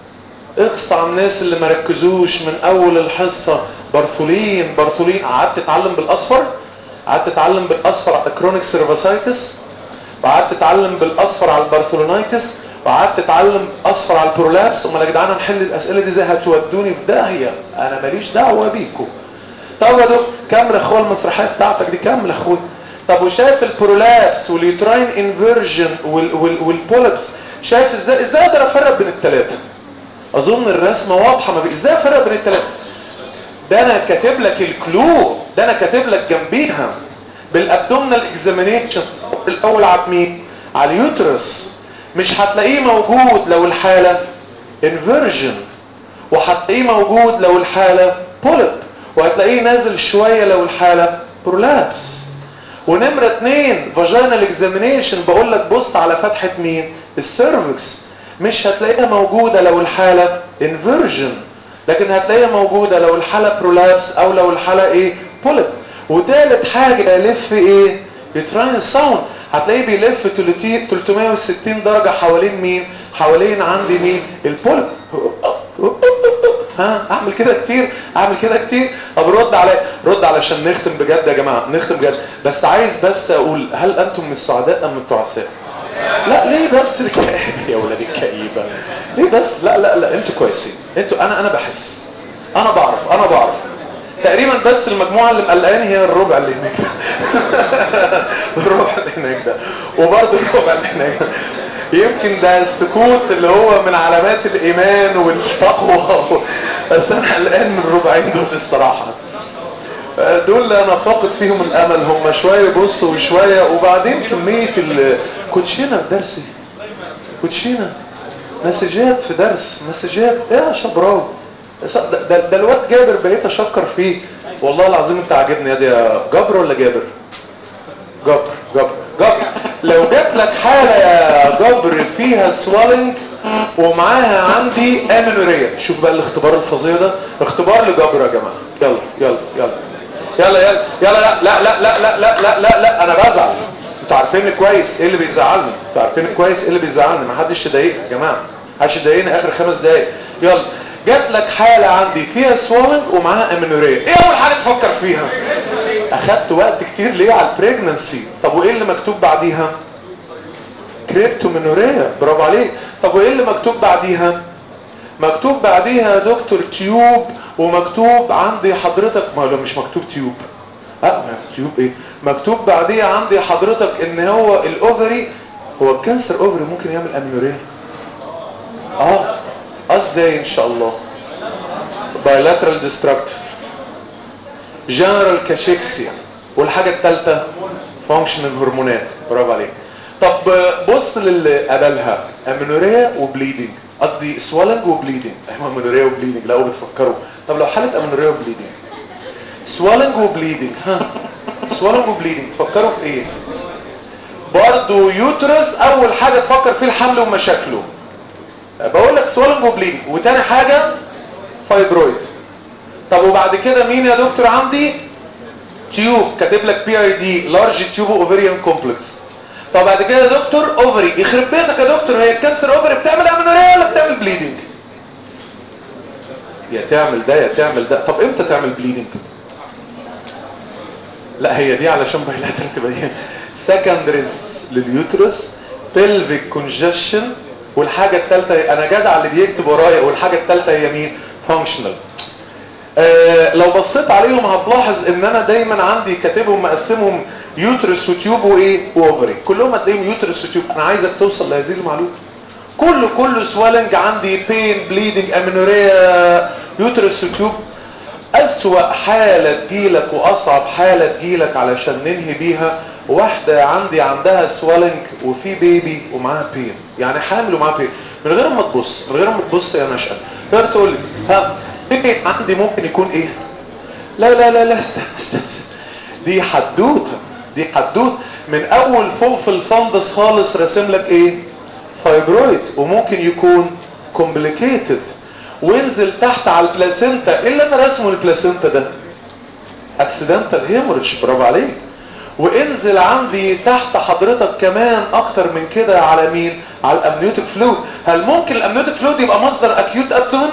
[SPEAKER 2] اخص على الناس اللي ما ركزوش من اول الحصة بارثولين بارثولين قعدت تتعلم بالاصفر قعدت تتعلم بالاصفر على كرونيك سيرفاسايتس وقعدت تتعلم بالاصفر على البارثولونايتس وقعدت تتعلم اصفر على البرولابس امال يا جدعان هنحل الاسئله دي زي هتودوني في داهيه انا ماليش دعوه بيكم طب يا دكتور كمل اخويا المسرحيه بتاعتك دي كمل اخويا طب وشايف البرولابس واليوتراين انفيرجن والبوليبس شايف ازاي ازاي اقدر افرق بين الثلاثه اظن الرسمه واضحه ما بي... ازاي افرق بين الثلاثه ده انا كاتب لك الكلو ده انا كاتب لك جنبيها بالابدومينال اكزامينيشن الاول على مين على اليوترس مش هتلاقيه موجود لو الحاله انفيرجن وهتلاقيه موجود لو الحاله بوليب وهتلاقيه نازل شويه لو الحاله برولابس ونمره اتنين فاجينال اكزامينيشن بقول لك بص على فتحه مين السيرفكس مش هتلاقيها موجودة لو الحالة انفيرجن لكن هتلاقيها موجودة لو الحالة برولابس او لو الحالة ايه بوليب وتالت حاجة الف ايه يتراين الساوند هتلاقيه بيلف 360 درجة حوالين مين حوالين عندي مين البوليب ها اعمل كده كتير اعمل كده كتير طب رد على رد علشان نختم بجد يا جماعه نختم بجد بس عايز بس اقول هل انتم من السعداء ام من التعساء لا ليه بس الكئيبة يا ولاد الكئيبة ليه بس لا لا لا انتوا كويسين انتوا انا انا بحس انا بعرف انا بعرف تقريبا بس المجموعة اللي مقلقاني هي الربع اللي هناك الربع اللي هناك ده وبرضه الربع اللي هناك ده يمكن ده السكوت اللي هو من علامات الايمان والتقوى بس انا قلقان من الربعين دول الصراحه دول اللي انا فاقد فيهم الامل هم شويه يبصوا وشويه وبعدين كميه الكوتشينه في درسي كوتشينه مسجات في درس مسجات ايه يا شبراوي ده, ده, ده الواد جابر بقيت اشكر فيه والله العظيم انت عاجبني يا دي يا جبر ولا جابر جبر جبر جبر لو جات لك حالة يا جبر فيها سوالنج ومعاها عندي امينوريا شوف بقى الاختبار الفظيع ده اختبار لجبر يا جماعة يلا يلا يلا يلا يلا يلا لا لا لا لا لا لا لا لا انا بزعل انتوا عارفين كويس ايه اللي بيزعلني انتوا عارفين كويس ايه اللي بيزعلني ما حدش يضايقني يا جماعه محدش يضايقني اخر خمس دقايق يلا جات لك حاله عندي فيها سوالنج ومعاها امينوريا ايه اول حاجه تفكر فيها اخدت وقت كتير ليه على البريجننسي طب وايه اللي مكتوب بعديها كريبتومينوريا برافو عليك طب وايه اللي مكتوب بعديها مكتوب بعديها يا دكتور تيوب ومكتوب عندي حضرتك ما لو مش مكتوب تيوب اه تيوب ايه مكتوب بعديها عندي حضرتك ان هو الاوفري هو الكانسر اوفري ممكن يعمل امينوريا اه ازاي ان شاء الله بايلاترال ديستركتيف جنرال كاشيكسيا والحاجه الثالثه فانكشنال هرمونات برافو عليك طب بص للي قبلها امينوريا وبليدنج قصدي سوالنج وبليدنج ايوه امينوريا وبليدنج لا بتفكروا طب لو حاله امينوريا وبليدنج سوالنج وبليدنج ها سوالنج وبليدنج تفكروا في ايه برضه يوترس اول حاجه تفكر فيه الحمل ومشاكله بقول لك سوالنج وبليدنج وتاني حاجه فايبرويد طب وبعد كده مين يا دكتور عندي تيوب كاتب لك بي اي دي لارج تيوب اوفريان كومبلكس طب بعد كده يا دكتور اوفري يخرب بيتك يا دكتور هي الكانسر اوفري بتعمل امينوريا ولا بتعمل بليدنج يا تعمل ده يا تعمل ده طب امتى تعمل بليدنج لا هي دي علشان بايلاترال تبقى ايه سكندريز لليوترس بيلفيك كونجشن والحاجه الثالثه انا جدع اللي بيكتب ورايا والحاجه الثالثه هي مين فانكشنال آه لو بصيت عليهم هتلاحظ ان انا دايما عندي كاتبهم مقسمهم يوترس وتيوب وايه واوفري كلهم هتلاقيهم يوترس وتيوب انا عايزك توصل لهذه المعلومه كله كله سوالنج عندي بين بليدنج امينوريا يوترس وتيوب اسوأ حالة تجيلك واصعب حالة تجيلك علشان ننهي بيها واحدة عندي عندها سوالنج وفي بيبي ومعاها بين يعني حامل ومعاها بين من غير ما تبص من غير ما تبص يا نشأة تقدر تقول لي ها بيبي عندي ممكن يكون ايه لا لا لا لا استنى استنى دي حدوته دي حدوته من اول فوق في الفندس خالص راسم لك ايه فايبرويد وممكن يكون كومبليكيتد وانزل تحت على البلاسينتا ايه اللي انا رسمه البلاسينتا ده اكسيدنتال هيموريدج برافو عليك وانزل عندي تحت حضرتك كمان اكتر من كده على مين على الامنيوتيك فلويد هل ممكن الامنيوتيك فلويد يبقى مصدر اكيوت ابدومن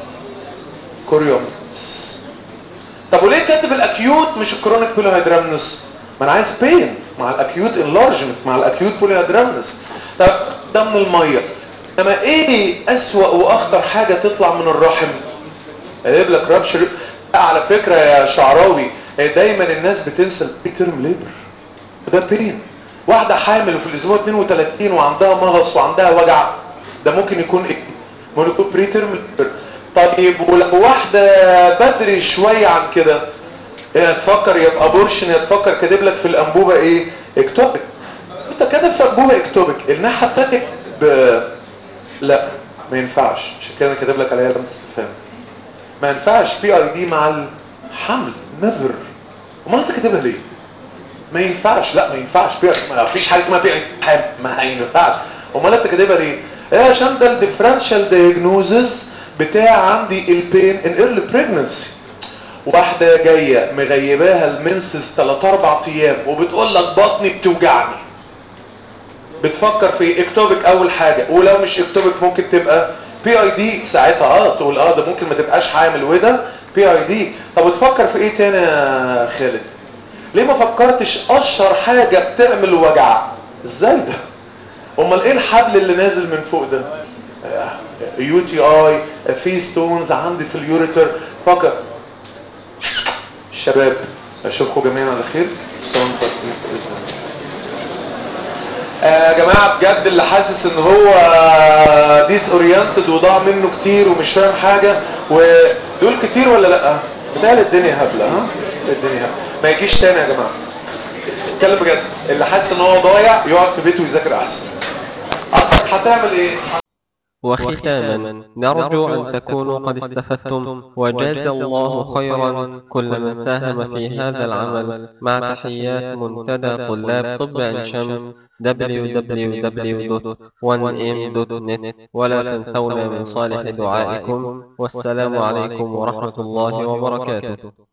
[SPEAKER 2] كوريومس طب وليه كاتب الاكيوت مش الكرونيك بوليهيدرامنس ما انا عايز بين مع الاكيوت انلارجمنت مع الاكيوت بوليهيدرامنس طب ده من الميه انما ايه اسوأ واخطر حاجة تطلع من الرحم اجيب لك رابشر على فكرة يا شعراوي دايما الناس بتنسى البيترم ليبر ده بين واحدة حامل في الاسبوع 32 وعندها مغص وعندها وجع ده ممكن يكون ايه ممكن يكون بريترم ليبر طيب ولو واحدة بدري شوية عن كده ايه تفكر يبقى ابورشن يا تفكر كاتب لك في الانبوبة ايه اكتوبك انت كاتب في انبوبة اكتوبك الناحية التانية ب... لا ما ينفعش عشان كده انا كاتب لك عليها علامه استفهام ما ينفعش بي اي دي مع الحمل نذر امال انت كاتبها ليه ما ينفعش لا ما ينفعش بي ما فيش حاجه اسمها بي اي ما ينفعش امال انت كاتبها ليه ايه عشان ده الديفرنشال دايجنوزز بتاع عندي البين ان ايرلي بريجنسي واحده جايه مغيباها المنسس 3 4 ايام وبتقول لك بطني بتوجعني بتفكر في اكتوبك اول حاجة ولو مش اكتوبك ممكن تبقى بي اي دي ساعتها اه تقول اه ده ممكن ما تبقاش حامل وده بي اي دي طب بتفكر في ايه تاني يا خالد ليه ما فكرتش اشهر حاجة بتعمل وجع ازاي ده امال ايه الحبل اللي نازل من فوق ده يو تي اي في ستونز عندي في اليوريتر فكر الشباب اشوفكم جميعا على خير السلام عليكم باذن الله يا جماعة بجد اللي حاسس ان هو ديس اورينتد وضاع منه كتير ومش فاهم حاجة ودول كتير ولا لا بتهيألي الدنيا هبلة ها الدنيا هبلة ما يجيش تاني يا جماعة اتكلم بجد اللي حاسس ان هو ضايع يقعد في بيته ويذاكر احسن اصلك هتعمل ايه
[SPEAKER 1] وختاما نرجو أن تكونوا قد استفدتم وجاز الله خيرا كل من ساهم في هذا العمل مع تحيات منتدى طلاب طب عين شمس www.1m.net ولا تنسونا من صالح دعائكم والسلام عليكم ورحمة الله وبركاته